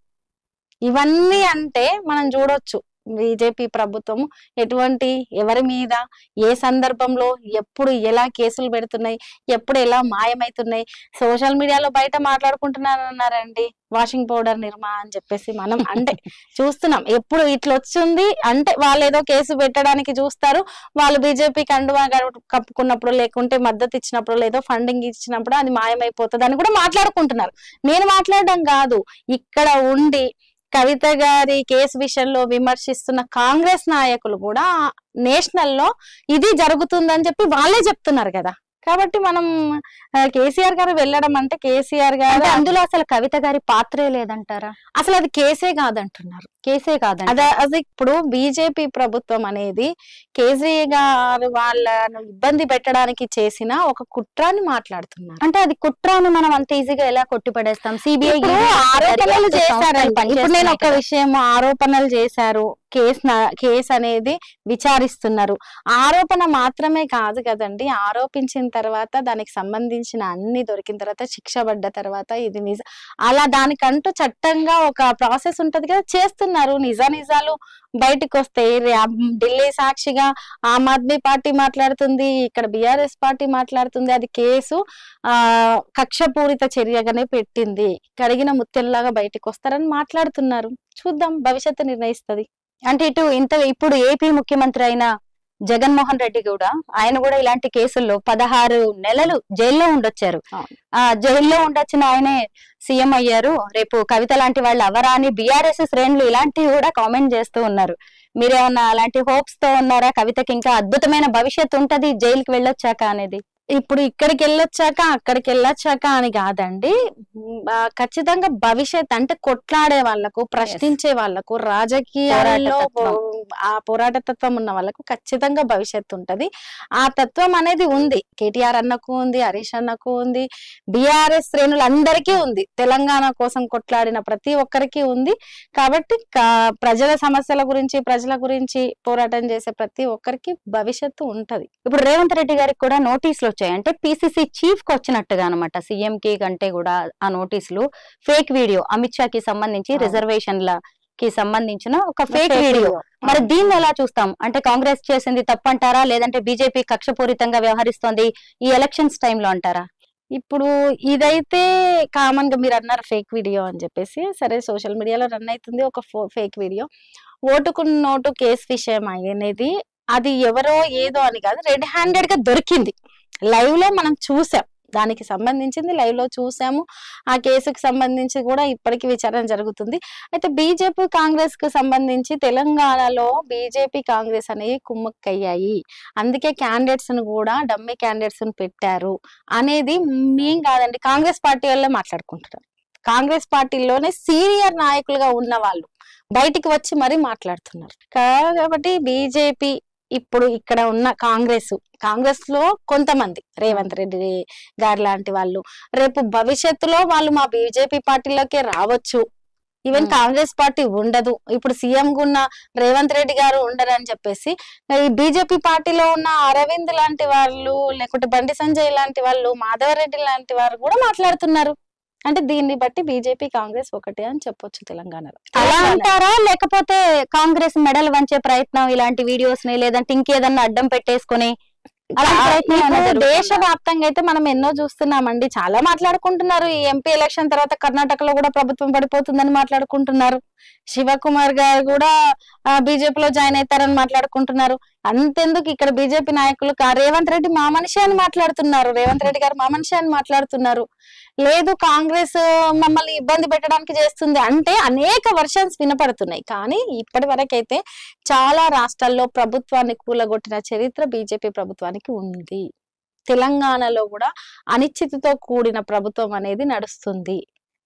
ఇవన్నీ అంటే మనం చూడొచ్చు బీజేపీ ప్రభుత్వం ఎటువంటి ఎవరి మీద ఏ సందర్భంలో ఎప్పుడు ఎలా కేసులు పెడుతున్నాయి ఎప్పుడు ఎలా మాయమైతున్నాయి సోషల్ మీడియాలో బయట మాట్లాడుకుంటున్నారన్నారండి వాషింగ్ పౌడర్ నిర్మా అని చెప్పేసి మనం అంటే చూస్తున్నాం ఎప్పుడు ఇట్లా వచ్చింది అంటే వాళ్ళు ఏదో కేసు పెట్టడానికి చూస్తారు వాళ్ళు బీజేపీ కండువా గడు- కప్పుకున్నప్పుడు లేకుంటే మద్దతు ఇచ్చినప్పుడు లేదో ఫండింగ్ ఇచ్చినప్పుడు అది మాయమైపోతుంది అని కూడా మాట్లాడుకుంటున్నారు నేను మాట్లాడడం కాదు ఇక్కడ ఉండి కవిత గారి కేసు విషయంలో విమర్శిస్తున్న కాంగ్రెస్ నాయకులు కూడా నేషనల్ లో ఇది జరుగుతుందని చెప్పి వాళ్ళే చెప్తున్నారు కదా కాబట్టి మనం ఆ, కేసీఆర్ గారు వెళ్ళడం అంటే కేసీఆర్ గారు అంటే అందులో అసలు కవిత గారి పాత్రే లేదంటారా అసలు అది కేసే కాదంటున్నారు కేసే కాదండి అదే అది ఇప్పుడు బీజేపీ ప్రభుత్వం అనేది కేసీఆర్ వాళ్ళను ఇబ్బంది పెట్టడానికి చేసిన ఒక కుట్రాన్ని మాట్లాడుతున్నారు అంటే అది కుట్రాను మనం అంత ఈజీగా ఎలా కొట్టిపడేస్తాం సిబిఐ ఇప్పుడు ఆరోపణలు చేశారండి ఇప్పుడు నేను ఒక విషయం ఆరోపణలు చేశారు కేసు నా- కేసు అనేది విచారిస్తున్నారు ఆరోపణ మాత్రమే కాదు కదండి ఆరోపించిన తర్వాత దానికి సంబంధించిన అన్ని దొరికిన తర్వాత శిక్ష పడ్డ తర్వాత ఇది నిజ అలా దానికంటూ చట్టంగా ఒక ప్రాసెస్ ఉంటది కదా చేస్తున్నారు నిజ నిజాలు బయటకు వస్తాయి రే- ఢిల్లీ సాక్షిగా ఆమ్ ఆద్మీ పార్టీ మాట్లాడుతుంది ఇక్కడ బిఆర్ఎస్ పార్టీ మాట్లాడుతుంది అది కేసు ఆ కక్షపూరిత చర్యగానే పెట్టింది కడిగిన ముత్యంలాగా బయటకు వస్తారని మాట్లాడుతున్నారు చూద్దాం భవిష్యత్తు నిర్ణయిస్తది అంటే ఇటు ఇంత ఇప్పుడు ఏపీ ముఖ్యమంత్రి అయిన జగన్మోహన్ రెడ్డి కూడా ఆయన కూడా ఇలాంటి కేసుల్లో పదహారు నెలలు జైల్లో ఉండొచ్చారు అవును. ఆ జైల్లో ఉండొచ్చిన ఆయనే సీఎం అయ్యారు రేపు కవిత లాంటి వాళ్ళు అవరా అని బీఆర్ఎస్ శ్రేణులు ఇలాంటివి కూడా కామెంట్ చేస్తూ ఉన్నారు మీరేమన్నా అలాంటి హోప్స్ తో ఉన్నారా కవితకి ఇంకా అద్భుతమైన భవిష్యత్తు ఉంటది జైలుకి వెళ్ళొచ్చాక అనేది ఇప్పుడు ఇక్కడికి వెళ్ళొచ్చాక అక్కడికి వెళ్ళొచ్చాక అని కాదండి ఉమ్, ఆ, ఖచ్చితంగా భవిష్యత్ అంటే కొట్లాడే వాళ్ళకు ప్రశ్నించే వాళ్ళకు రాజకీయాల్లో పోరాట పో- ఆ పోరాట తత్వం ఉన్న వాళ్ళకు ఖచ్చితంగా భవిష్యత్తు ఉంటది ఆ తత్వం అనేది ఉంది కేటీఆర్ అన్నకు ఉంది హరీష్ అన్నకు ఉంది బీఆర్ఎస్ శ్రేణులందరికీ ఉంది తెలంగాణ కోసం కొట్లాడిన ప్రతి ఒక్కరికి ఉంది కాబట్టి కా- ప్రజల సమస్యల గురించి ప్రజల గురించి పోరాటం చేసే ప్రతి ఒక్కరికి భవిష్యత్తు ఉంటది ఇప్పుడు రేవంత్ రెడ్డి గారికి కూడా నోటీసులు వచ్చాయి అంటే పిసిసి చీఫ్ కి వచ్చినట్టుగా అనమాట సీఎం కి కంటే కూడా ఆ నోటీసులు ఫేక్ వీడియో అమిత్ షా కి సంబంధించి అవును. రిజర్వేషన్ల కి సంబంధించిన ఒక ఫేక్ Fake వీడియో video. మరి దీన్ని ఎలా చూస్తాం అంటే కాంగ్రెస్ చేసింది తప్పంటారా లేదంటే బీజేపీ కక్షపూరితంగా వ్యవహరిస్తోంది ఈ ఎలక్షన్స్ టైంలో అంటారా ఇప్పుడు ఇదైతే కామన్ గా మీరు అన్నారు ఫేక్ వీడియో అని చెప్పేసి సరే సోషల్ మీడియాలో రన్ అవుతుంది ఒక ఫేక్ వీడియో ఓటుకు నోటు కేసు విషయం అనేది అది ఎవరో ఏదో అని కాదు రెడ్ హ్యాండెడ్ గా దొరికింది లైవ్ లో మనం చూసాం దానికి సంబంధించింది లైవ్ లో చూసాము ఆ కేసుకు సంబంధించి కూడా ఇప్పటికీ విచారణ జరుగుతుంది అయితే బీజేపీ కాంగ్రెస్ కు సంబంధించి తెలంగాణలో బీజేపీ కాంగ్రెస్ అనేవి కుమ్మక్కయ్యాయి అందుకే క్యాండిడేట్స్ ను కూడా డమ్మీ క్యాండిడేట్స్ ను పెట్టారు అనేది మేం కాదండి కాంగ్రెస్ పార్టీ వాళ్ళే మాట్లాడుకుంటున్నారు కాంగ్రెస్ పార్టీలోనే సీనియర్ నాయకులుగా ఉన్న వాళ్ళు బయటికి వచ్చి మరీ మాట్లాడుతున్నారు కా- కాబట్టి బీజేపీ ఇప్పుడు ఇక్కడ ఉన్న కాంగ్రెస్ కాంగ్రెస్ లో కొంతమంది రేవంత్ రెడ్డి గారు లాంటి వాళ్ళు రేపు భవిష్యత్తులో వాళ్ళు మా బీజేపీ పార్టీలోకి రావచ్చు ఈవెన్ Hmm. కాంగ్రెస్ పార్టీ ఉండదు ఇప్పుడు సీఎం ఉన్న రేవంత్ రెడ్డి గారు ఉండరు అని చెప్పేసి ఈ బీజేపీ పార్టీలో ఉన్న అరవింద్ లాంటి వాళ్ళు లేకుంటే బండి సంజయ్ లాంటి వాళ్ళు మాధవరెడ్డి లాంటి వారు కూడా మాట్లాడుతున్నారు అంటే దీన్ని బట్టి బీజేపీ కాంగ్రెస్ ఒకటే అని చెప్పొచ్చు తెలంగాణలో అలా తెలంగాణ- అంటారా లేకపోతే కాంగ్రెస్ మెడల్ వంచే ప్రయత్నం ఇలాంటి వీడియోస్ ని లేదంటే ఇంకేదన్నా అడ్డం పెట్టేసుకొని అలాంటి ప్రయత్నం ఏమైనా ఇప్పుడు జరుగుతుందా? దేశవ్యాప్తంగా అయితే మనం ఎన్నో చూస్తున్నామండి చాలా మాట్లాడుకుంటున్నారు ఈ ఎంపీ ఎలక్షన్ తర్వాత కర్ణాటకలో కూడా ప్రభుత్వం పడిపోతుందని మాట్లాడుకుంటున్నారు శివకుమార్ గారు కూడా బీజేపీలో జాయిన్ అవుతారని మాట్లాడుకుంటున్నారు అంతెందుకు ఇక్కడ బీజేపీ నాయకులు కా- రేవంత్ రెడ్డి మా మనిషి అని మాట్లాడుతున్నారు రేవంత్ రెడ్డి గారు మా మనిషి అని మాట్లాడుతున్నారు లేదు కాంగ్రెస్ మమ్మల్ని ఇబ్బంది పెట్టడానికి చేస్తుంది అంటే అనేక వర్షన్స్ వినపడుతున్నాయి కానీ ఇప్పటి వరకైతే చాలా రాష్ట్రాల్లో ప్రభుత్వాన్ని కూలగొట్టిన చరిత్ర బీజేపీ ప్రభుత్వానికి ఉంది తెలంగాణలో కూడా అనిశ్చితితో కూడిన ప్రభుత్వం అనేది నడుస్తుంది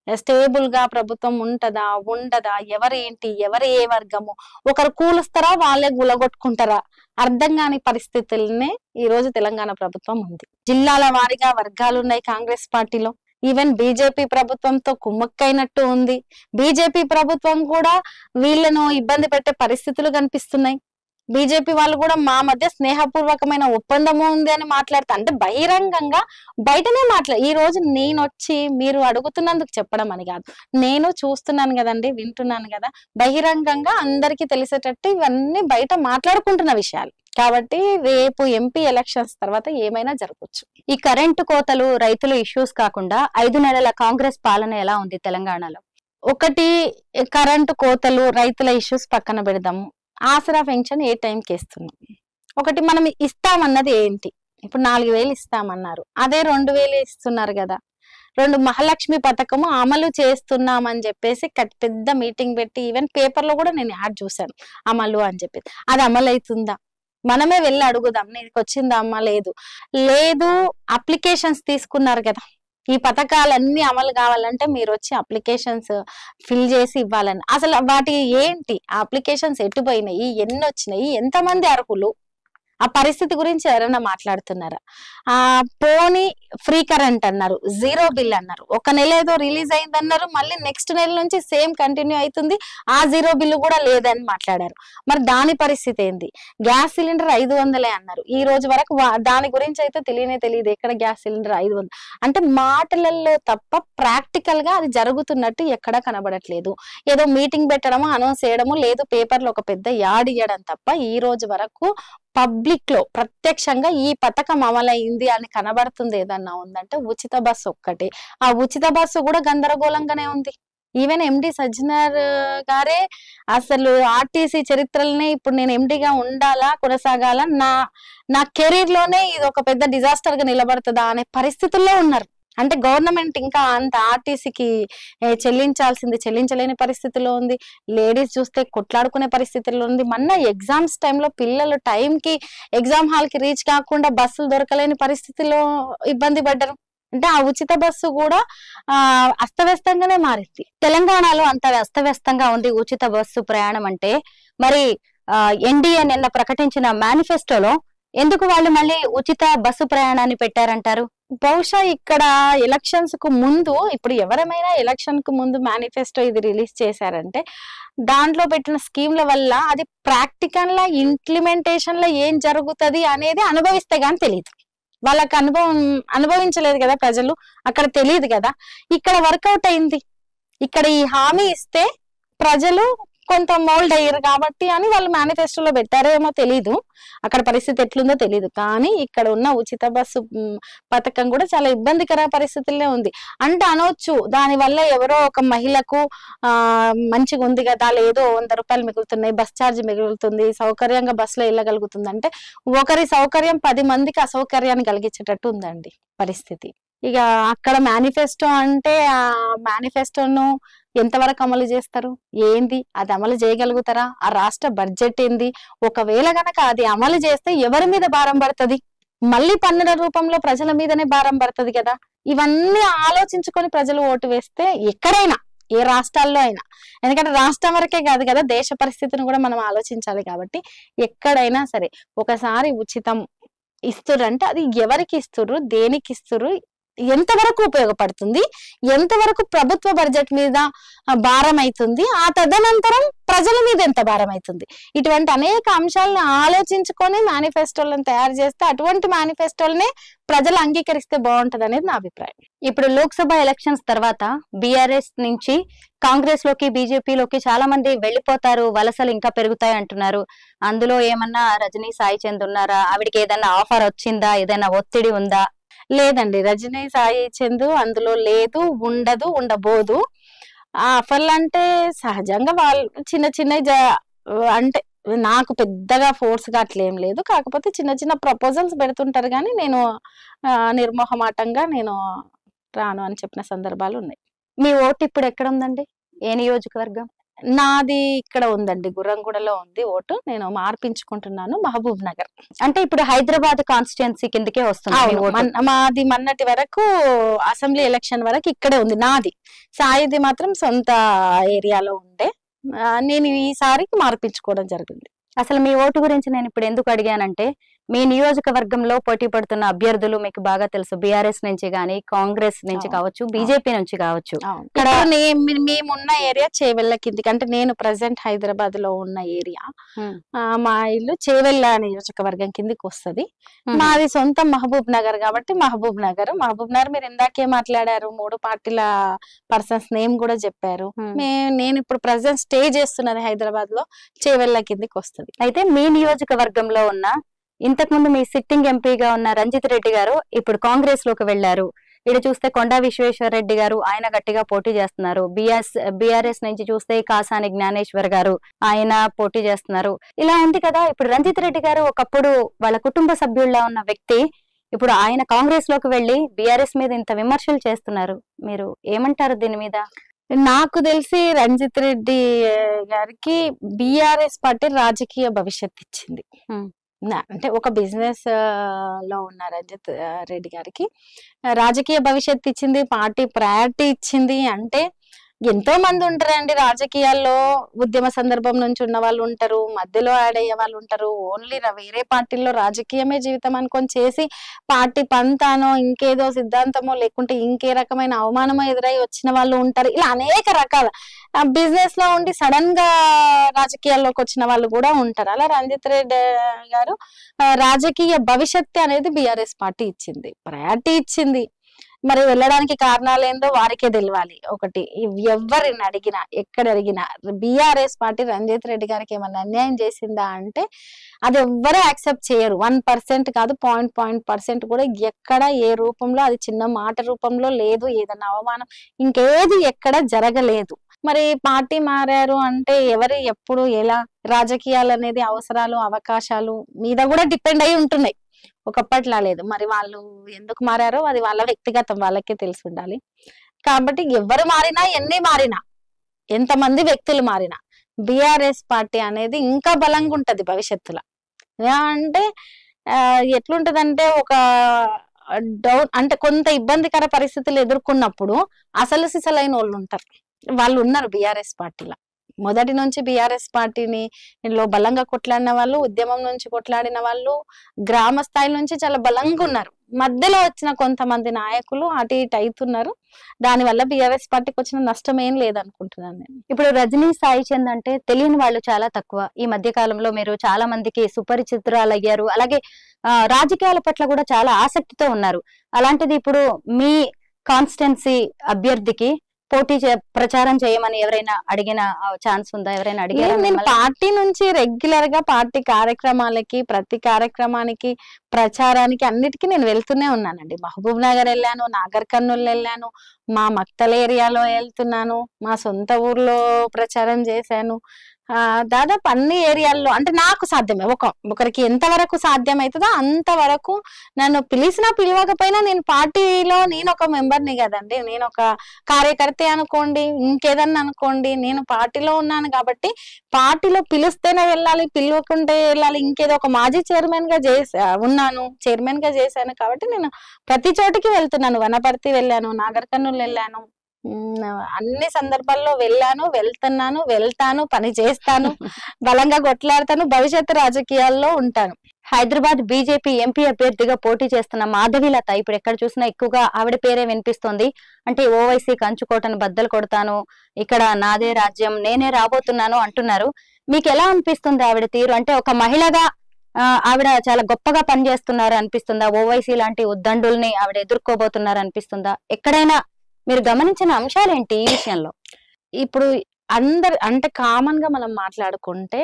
స్టేబుల్ గా ప్రభుత్వం ఉంటదా ఉండదా ఎవరు ఏంటి ఎవరు ఏ వర్గము ఒకరు కూలుస్తారా వాళ్ళే గులగొట్టుకుంటారా అర్థం కాని పరిస్థితుల్ని ఈ రోజు తెలంగాణ ప్రభుత్వం ఉంది జిల్లాల వారీగా వర్గాలు ఉన్నాయి కాంగ్రెస్ పార్టీలో ఈవెన్ బీజేపీ ప్రభుత్వంతో కుమ్మక్కైనట్టు ఉంది బీజేపీ ప్రభుత్వం కూడా వీళ్ళను ఇబ్బంది పెట్టే పరిస్థితులు కనిపిస్తున్నాయి బీజేపీ వాళ్ళు కూడా మా మధ్య స్నేహపూర్వకమైన ఒప్పందము ఉంది అని మాట్లాడుతా అంటే బహిరంగంగా బయటనే మాట్లా ఈ రోజు నేను వచ్చి మీరు అడుగుతున్నందుకు చెప్పడం అని కాదు నేను చూస్తున్నాను కదండి వింటున్నాను కదా బహిరంగంగా అందరికీ తెలిసేటట్టు ఇవన్నీ బయట మాట్లాడుకుంటున్న విషయాలు కాబట్టి రేపు ఎంపీ ఎలక్షన్స్ తర్వాత ఏమైనా జరగవచ్చు ఈ కరెంటు కోతలు రైతుల ఇష్యూస్ కాకుండా ఐదు నెలల కాంగ్రెస్ పాలన ఎలా ఉంది తెలంగాణలో ఒకటి కరెంటు కోతలు రైతుల ఇష్యూస్ పక్కన పెడదాము ఆసరా పెన్షన్ ఏ టైంకి ఇస్తున్నాం ఒకటి మనం ఇస్తామన్నది ఏంటి ఇప్పుడు నాలుగు వేలు ఇస్తామన్నారు అదే రెండు వేలు ఇస్తున్నారు కదా రెండు మహాలక్ష్మి పథకము అమలు చేస్తున్నామని చెప్పేసి కట్- పెద్ద మీటింగ్ పెట్టి ఈవెన్ పేపర్ లో కూడా నేను యాడ్ చూశాను అమలు అని చెప్పేసి అది అమలు అవుతుందా మనమే వెళ్ళి అడుగుదాం నీకు వచ్చిందా అమ్మ లేదు లేదు అప్లికేషన్స్ తీసుకున్నారు కదా ఈ పథకాలన్నీ అమలు కావాలంటే మీరు వచ్చి అప్లికేషన్స్ ఫిల్ చేసి ఇవ్వాలని అసలు వాటి ఏంటి ఆ అప్లికేషన్స్ ఎటు పోయినాయి ఎన్ని వచ్చినాయి ఎంతమంది అర్హులు ఆ పరిస్థితి గురించి ఎవరైనా మాట్లాడుతున్నారా ఆ పోనీ ఫ్రీ కరెంట్ అన్నారు జీరో బిల్ అన్నారు ఒక నెల ఏదో రిలీజ్ అయింది అన్నారు మళ్ళీ నెక్స్ట్ నెల నుంచి సేమ్ కంటిన్యూ అవుతుంది ఆ జీరో బిల్లు కూడా లేదని మాట్లాడారు మరి దాని పరిస్థితి ఏంది గ్యాస్ సిలిండర్ ఐదు వందలే అన్నారు ఈ రోజు వరకు వా- దాని గురించి అయితే తెలియనే తెలియదు ఎక్కడ గ్యాస్ సిలిండర్ ఐదు వందలు అంటే మాటలలో తప్ప ప్రాక్టికల్ గా అది జరుగుతున్నట్టు ఎక్కడా కనబడట్లేదు ఏదో మీటింగ్ పెట్టడము అనౌన్స్ చేయడము లేదు పేపర్లో ఒక పెద్ద యాడ్ ఇవ్వడం తప్ప ఈ రోజు వరకు పబ్లిక్ లో ప్రత్యక్షంగా ఈ పథకం అమలైంది అని కనబడుతుంది ఏదన్నా ఉందంటే ఉచిత బస్సు ఒక్కటే ఆ ఉచిత బస్సు కూడా గందరగోళంగానే ఉంది ఈవెన్ ఎండి సజ్జనర్ గారే అసలు ఆర్టీసీ చరిత్రలనే ఇప్పుడు నేను ఎండిగా ఉండాలా కొనసాగాల నా నా కెరీర్ లోనే ఇది ఒక పెద్ద డిజాస్టర్ గా నిలబడుతుందా అనే పరిస్థితుల్లో ఉన్నారు అంటే గవర్నమెంట్ ఇంకా అంత ఆర్టీసీకి చెల్లించాల్సింది చెల్లించలేని పరిస్థితిలో ఉంది లేడీస్ చూస్తే కొట్లాడుకునే పరిస్థితిలో ఉంది మొన్న ఎగ్జామ్స్ టైంలో పిల్లలు టైంకి ఎగ్జామ్ హాల్ కి రీచ్ కాకుండా బస్సులు దొరకలేని పరిస్థితిలో ఇబ్బంది పడ్డారు అంటే ఆ ఉచిత బస్సు కూడా ఆ అస్తవ్యస్తంగానే మారింది తెలంగాణలో అంత అస్తవ్యస్తంగా ఉంది ఉచిత బస్సు ప్రయాణం అంటే మరి ఎన్డీఏ నిన్న ప్రకటించిన మేనిఫెస్టోలో ఎందుకు వాళ్ళు మళ్ళీ ఉచిత బస్సు ప్రయాణాన్ని పెట్టారంటారు బహుశా ఇక్కడ ఎలక్షన్స్ కు ముందు ఇప్పుడు ఎవరమైనా ఎలక్షన్ కు ముందు మేనిఫెస్టో ఇది రిలీజ్ చేశారంటే దాంట్లో పెట్టిన స్కీమ్ల వల్ల అది ప్రాక్టికల్ లా ఇంప్లిమెంటేషన్ లో ఏం జరుగుతది అనేది అనుభవిస్తే గానీ తెలియదు వాళ్ళకి అనుభవం అనుభవించలేదు కదా ప్రజలు అక్కడ తెలియదు కదా ఇక్కడ వర్కౌట్ అయింది ఇక్కడ ఈ హామీ ఇస్తే ప్రజలు కొంత మోల్డ్ అయ్యారు కాబట్టి అని వాళ్ళు మేనిఫెస్టోలో పెట్టారేమో తెలీదు అక్కడ పరిస్థితి ఎట్లుందో తెలియదు కానీ ఇక్కడ ఉన్న ఉచిత బస్సు మ్, పథకం కూడా చాలా ఇబ్బందికర పరిస్థితుల్లో ఉంది అంటే అనొచ్చు దాని వల్ల ఎవరో ఒక మహిళకు ఆ మంచిగా ఉంది కదా లేదో వంద రూపాయలు మిగులుతున్నాయి బస్ ఛార్జ్ మిగులుతుంది సౌకర్యంగా బస్సులో వెళ్ళగలుగుతుంది అంటే ఒకరి సౌకర్యం పది మందికి అసౌకర్యాన్ని కలిగించేటట్టు ఉందండి పరిస్థితి ఇక అక్కడ మేనిఫెస్టో అంటే ఆ మేనిఫెస్టోను ఎంతవరకు అమలు చేస్తారు ఏంది అది అమలు చేయగలుగుతారా ఆ రాష్ట్ర బడ్జెట్ ఏంది ఒకవేళ గనక అది అమలు చేస్తే ఎవరి మీద భారం పడుతుంది మళ్ళీ పన్నుల రూపంలో ప్రజల మీదనే భారం పడుతుంది కదా ఇవన్నీ ఆలోచించుకొని ప్రజలు ఓటు వేస్తే ఎక్కడైనా ఏ రాష్ట్రాల్లో అయినా ఎందుకంటే రాష్ట్రం వరకే కాదు కదా దేశ పరిస్థితిని కూడా మనం ఆలోచించాలి కాబట్టి ఎక్కడైనా సరే ఒకసారి ఉచితం ఇస్తుర్రంటే అది ఎవరికి ఇస్తుర్రు దేనికి ఇస్తుర్రు ఎంతవరకు ఉపయోగపడుతుంది ఎంతవరకు ప్రభుత్వ బడ్జెట్ మీద ఆ, భారం అవుతుంది ఆ తదనంతరం ప్రజల మీద ఎంత భారం అవుతుంది ఇటువంటి అనేక అంశాలను ఆలోచించుకొని మేనిఫెస్టోలను తయారు చేస్తే అటువంటి మేనిఫెస్టోలనే ప్రజలు అంగీకరిస్తే బాగుంటది అనేది నా అభిప్రాయం ఇప్పుడు లోక్సభ ఎలక్షన్స్ తర్వాత బీఆర్ఎస్ నుంచి కాంగ్రెస్ లోకి బీజేపీలోకి చాలా మంది వెళ్ళిపోతారు వలసలు ఇంకా పెరుగుతాయి అంటున్నారు అందులో ఏమన్నా రజనీ సాయి చంద్ ఉన్నారా ఆవిడకి ఏదైనా ఆఫర్ వచ్చిందా ఏదైనా ఒత్తిడి ఉందా లేదండి రజనీ సాయి చందు అందులో లేదు ఉండదు ఉండబోదు ఆ ఆఫర్లు అంటే సహజంగా వాళ్ళు చిన్న చిన్న జ- అంటే నాకు పెద్దగా ఫోర్స్ గా అట్లేం లేదు కాకపోతే చిన్న చిన్న ప్రపోజల్స్ పెడుతుంటారు కానీ నేను ఆ, నిర్మోహమాటంగా నేను రాను అని చెప్పిన సందర్భాలు ఉన్నాయి మీ ఓటు ఇప్పుడు ఎక్కడ ఉందండి ఏ నియోజకవర్గం నాది ఇక్కడ ఉందండి గుర్రంగూడలో ఉంది ఓటు నేను మార్పించుకుంటున్నాను మహబూబ్ నగర్ అంటే ఇప్పుడు హైదరాబాద్ కాన్స్టిట్యున్సీ కిందకే వస్తుంది మీ అవును ఓటు. మన్- మాది మొన్నటి వరకు అసెంబ్లీ ఎలక్షన్ వరకు ఇక్కడే ఉంది నాది సాయిది మాత్రం సొంత ఏరియాలో ఉండే ఆ, నేను ఈసారికి మార్పించుకోవడం జరిగింది అసలు మీ ఓటు గురించి నేను ఇప్పుడు ఎందుకు అడిగానంటే మీ నియోజకవర్గంలో పోటీ పడుతున్న అభ్యర్థులు మీకు బాగా తెలుసు బీఆర్ఎస్ నుంచి గానీ కాంగ్రెస్ నుంచి అవును. కావచ్చు బీజేపీ నుంచి కావచ్చు ఇక్కడ నే- మే- మేమున్న ఏరియా చేవెళ్ళ కిందికి అంటే నేను ప్రజెంట్ హైదరాబాద్ లో ఉన్న ఏరియా Hmm. మా ఇల్లు చేవెళ్ళ నియోజకవర్గం కిందికి వస్తది Hmm. మాది సొంతం మహబూబ్ నగర్ కాబట్టి మహబూబ్ నగర్ మహబూబ్ నగర్ మీరు ఇందాకే మాట్లాడారు మూడు పార్టీల పర్సన్స్ నేమ్ కూడా చెప్పారు Hmm. మే నేను ఇప్పుడు ప్రజెంట్ స్టే చేస్తున్నది హైదరాబాద్ లో చేవెళ్ళ కిందికి వస్తది అయితే మీ నియోజకవర్గంలో ఉన్న ఇంతకు ముందు మీ సిట్టింగ్ ఎంపీగా ఉన్న రంజిత్ రెడ్డి గారు ఇప్పుడు కాంగ్రెస్ లోకి వెళ్లారు ఇక్కడ చూస్తే కొండా విశ్వేశ్వర రెడ్డి గారు ఆయన గట్టిగా పోటీ చేస్తున్నారు బిఎస్ బిఆర్ఎస్ నుంచి చూస్తే కాసాని జ్ఞానేశ్వర్ గారు ఆయన పోటీ చేస్తున్నారు ఇలా ఉంది కదా ఇప్పుడు రంజిత్ రెడ్డి గారు ఒకప్పుడు వాళ్ళ కుటుంబ సభ్యుల్లా ఉన్న వ్యక్తి ఇప్పుడు ఆయన కాంగ్రెస్ లోకి వెళ్లి బిఆర్ఎస్ మీద ఇంత విమర్శలు చేస్తున్నారు మీరు ఏమంటారు దీని మీద నాకు తెలిసి రంజిత్ రెడ్డి ఆ, గారికి బిఆర్ఎస్ పార్టీ రాజకీయ భవిష్యత్ ఇచ్చింది Hmm. నా- అంటే ఒక బిజినెస్ లో ఉన్న రంజిత్ ఆ, రెడ్డి గారికి ఆ, రాజకీయ భవిష్యత్ ఇచ్చింది పార్టీ ప్రయారిటీ ఇచ్చింది అంటే ఎంతో మంది ఉంటారండి రాజకీయాల్లో ఉద్యమ సందర్భం నుంచి ఉన్న వాళ్ళు ఉంటారు మధ్యలో యాడ్ అయ్యే వాళ్ళు ఉంటారు ఓన్లీ వేరే పార్టీల్లో రాజకీయమే జీవితం అనుకొని చేసి పార్టీ పంతానో ఇంకేదో సిద్ధాంతమో లేకుంటే ఇంకే రకమైన అవమానమో ఎదురై వచ్చిన వాళ్ళు ఉంటారు ఇలా అనేక రకాల బిజినెస్ లో ఉండి సడన్ గా రాజకీయాల్లోకి వచ్చిన వాళ్ళు కూడా ఉంటారు అలా రంజిత్ రెడ్డి గారు ఆ, రాజకీయ భవిష్యత్తు అనేది బిఆర్ఎస్ పార్టీ ఇచ్చింది ప్రయారిటీ ఇచ్చింది మరి వెళ్ళడానికి కారణాలు ఏందో వారికే తెలియాలి ఒకటి ఎవరిని అడిగినా ఎక్కడ అడిగినా బిఆర్ఎస్ పార్టీ రంజిత్ రెడ్డి గారికి ఏమన్నా అన్యాయం చేసిందా అంటే అది ఎవ్వరూ యాక్సెప్ట్ చేయరు వన్ పర్సెంట్ కాదు పాయింట్ పాయింట్ పర్సెంట్ కూడా ఎక్కడ ఏ రూపంలో అది చిన్న మాట రూపంలో లేదు ఏదన్నా అవమానం ఇంకేది ఎక్కడ జరగలేదు మరి పార్టీ మారారు అంటే ఎవరు ఎప్పుడు ఎలా రాజకీయాలు అనేది అవసరాలు అవకాశాలు మీద కూడా డిపెండ్ అయి ఉంటున్నాయి ఒకప్పట్లా లేదు మరి వాళ్ళు ఎందుకు మారారో అది వాళ్ళ వ్యక్తిగతం వాళ్ళకే తెలిసి ఉండాలి కాబట్టి ఎవరు మారినా ఎన్ని మారినా ఎంతమంది వ్యక్తులు మారినా బిఆర్ఎస్ పార్టీ అనేది ఇంకా బలంగా ఉంటది భవిష్యత్తులో ఎలా అంటే ఆ, ఎట్లుంటదంటే ఒక డౌన్ అంటే కొంత ఇబ్బందికర పరిస్థితులు ఎదుర్కొన్నప్పుడు అసలు సిసలైన వాళ్ళు ఉంటారు వాళ్ళు ఉన్నారు బిఆర్ఎస్ పార్టీలో మొదటి నుంచి బిఆర్ఎస్ పార్టీని లో బలంగా కొట్లాడిన వాళ్ళు ఉద్యమం నుంచి కొట్లాడిన వాళ్ళు గ్రామ స్థాయి నుంచి చాలా బలంగా ఉన్నారు మధ్యలో వచ్చిన కొంతమంది నాయకులు అటు ఇటు అవుతున్నారు దానివల్ల బిఆర్ఎస్ పార్టీకి వచ్చిన నష్టం ఏం లేదనుకుంటున్నాను నేను ఇప్పుడు రజనీ సాయి చంద్ అంటే తెలియని వాళ్ళు చాలా తక్కువ ఈ మధ్య కాలంలో మీరు చాలా మందికి సుపరిచితురాలు అయ్యారు అలాగే ఆ, రాజకీయాల పట్ల కూడా చాలా ఆసక్తితో ఉన్నారు అలాంటిది ఇప్పుడు మీ కాన్స్టెన్సీ అభ్యర్థికి పోటీ చే- ప్రచారం చేయమని ఎవరైనా అడిగిన ఛాన్స్ ఉందా ఎవరైనా అడిగారా లేదు, నేను మిమ్మల్ని? పార్టీ నుంచి రెగ్యులర్ గా పార్టీ కార్యక్రమాలకి ప్రతి కార్యక్రమానికి ప్రచారానికి అన్నిటికీ నేను వెళ్తూనే ఉన్నానండి మహబూబ్ నగర్ వెళ్ళాను నాగర్ కర్నూలు వెళ్ళాను మా మక్తల ఏరియాలో వెళ్తున్నాను మా సొంత ఊర్లో ప్రచారం చేశాను ఆ దాదాపు అన్ని ఏరియాల్లో అంటే నాకు సాధ్యమే ఒక ఒకరికి ఎంతవరకు సాధ్యం అవుతుందో అంతవరకు నన్ను పిలిచినా పిలవకపోయినా నేను పార్టీలో నేను ఒక మెంబర్ని కదండి నేను ఒక కార్యకర్త అనుకోండి ఇంకేదన్నా అనుకోండి నేను పార్టీలో ఉన్నాను కాబట్టి పార్టీలో పిలిస్తేనే వెళ్ళాలి పిలవకుంటే వెళ్ళాలి ఇంకేదో ఒక మాజీ చైర్మన్ గా చేసా ఉన్నాను చైర్మన్ గా చేశాను కాబట్టి నేను ప్రతి చోటికి వెళ్తున్నాను వనపర్తి వెళ్ళాను నాగర్ కర్నూలు వెళ్ళాను ఉమ్, అన్ని సందర్భాల్లో వెళ్ళాను వెళ్తున్నాను వెళ్తాను పని చేస్తాను బలంగా కొట్లాడతాను భవిష్యత్తు రాజకీయాల్లో ఉంటాను హైదరాబాద్ బీజేపీ ఎంపీ అభ్యర్థిగా పోటీ చేస్తున్న మాధవీలత ఇప్పుడు ఎక్కడ చూసినా ఎక్కువగా ఆవిడ పేరే వినిపిస్తోంది అంటే ఓవైసీ కంచుకోటను బద్దలు కొడతాను ఇక్కడ నాదే రాజ్యం నేనే రాబోతున్నాను అంటున్నారు మీకు ఎలా అనిపిస్తుంది ఆవిడ తీరు అంటే ఒక మహిళగా ఆ, ఆవిడ చాలా గొప్పగా పనిచేస్తున్నారు అనిపిస్తుందా ఓవైసీ లాంటి ఉద్దండుల్ని ఆవిడ ఎదుర్కోబోతున్నారు అనిపిస్తుందా ఎక్కడైనా మీరు గమనించిన అంశాలేంటి ఈ విషయంలో ఇప్పుడు అందరు అంటే కామన్ గా మనం మాట్లాడుకుంటే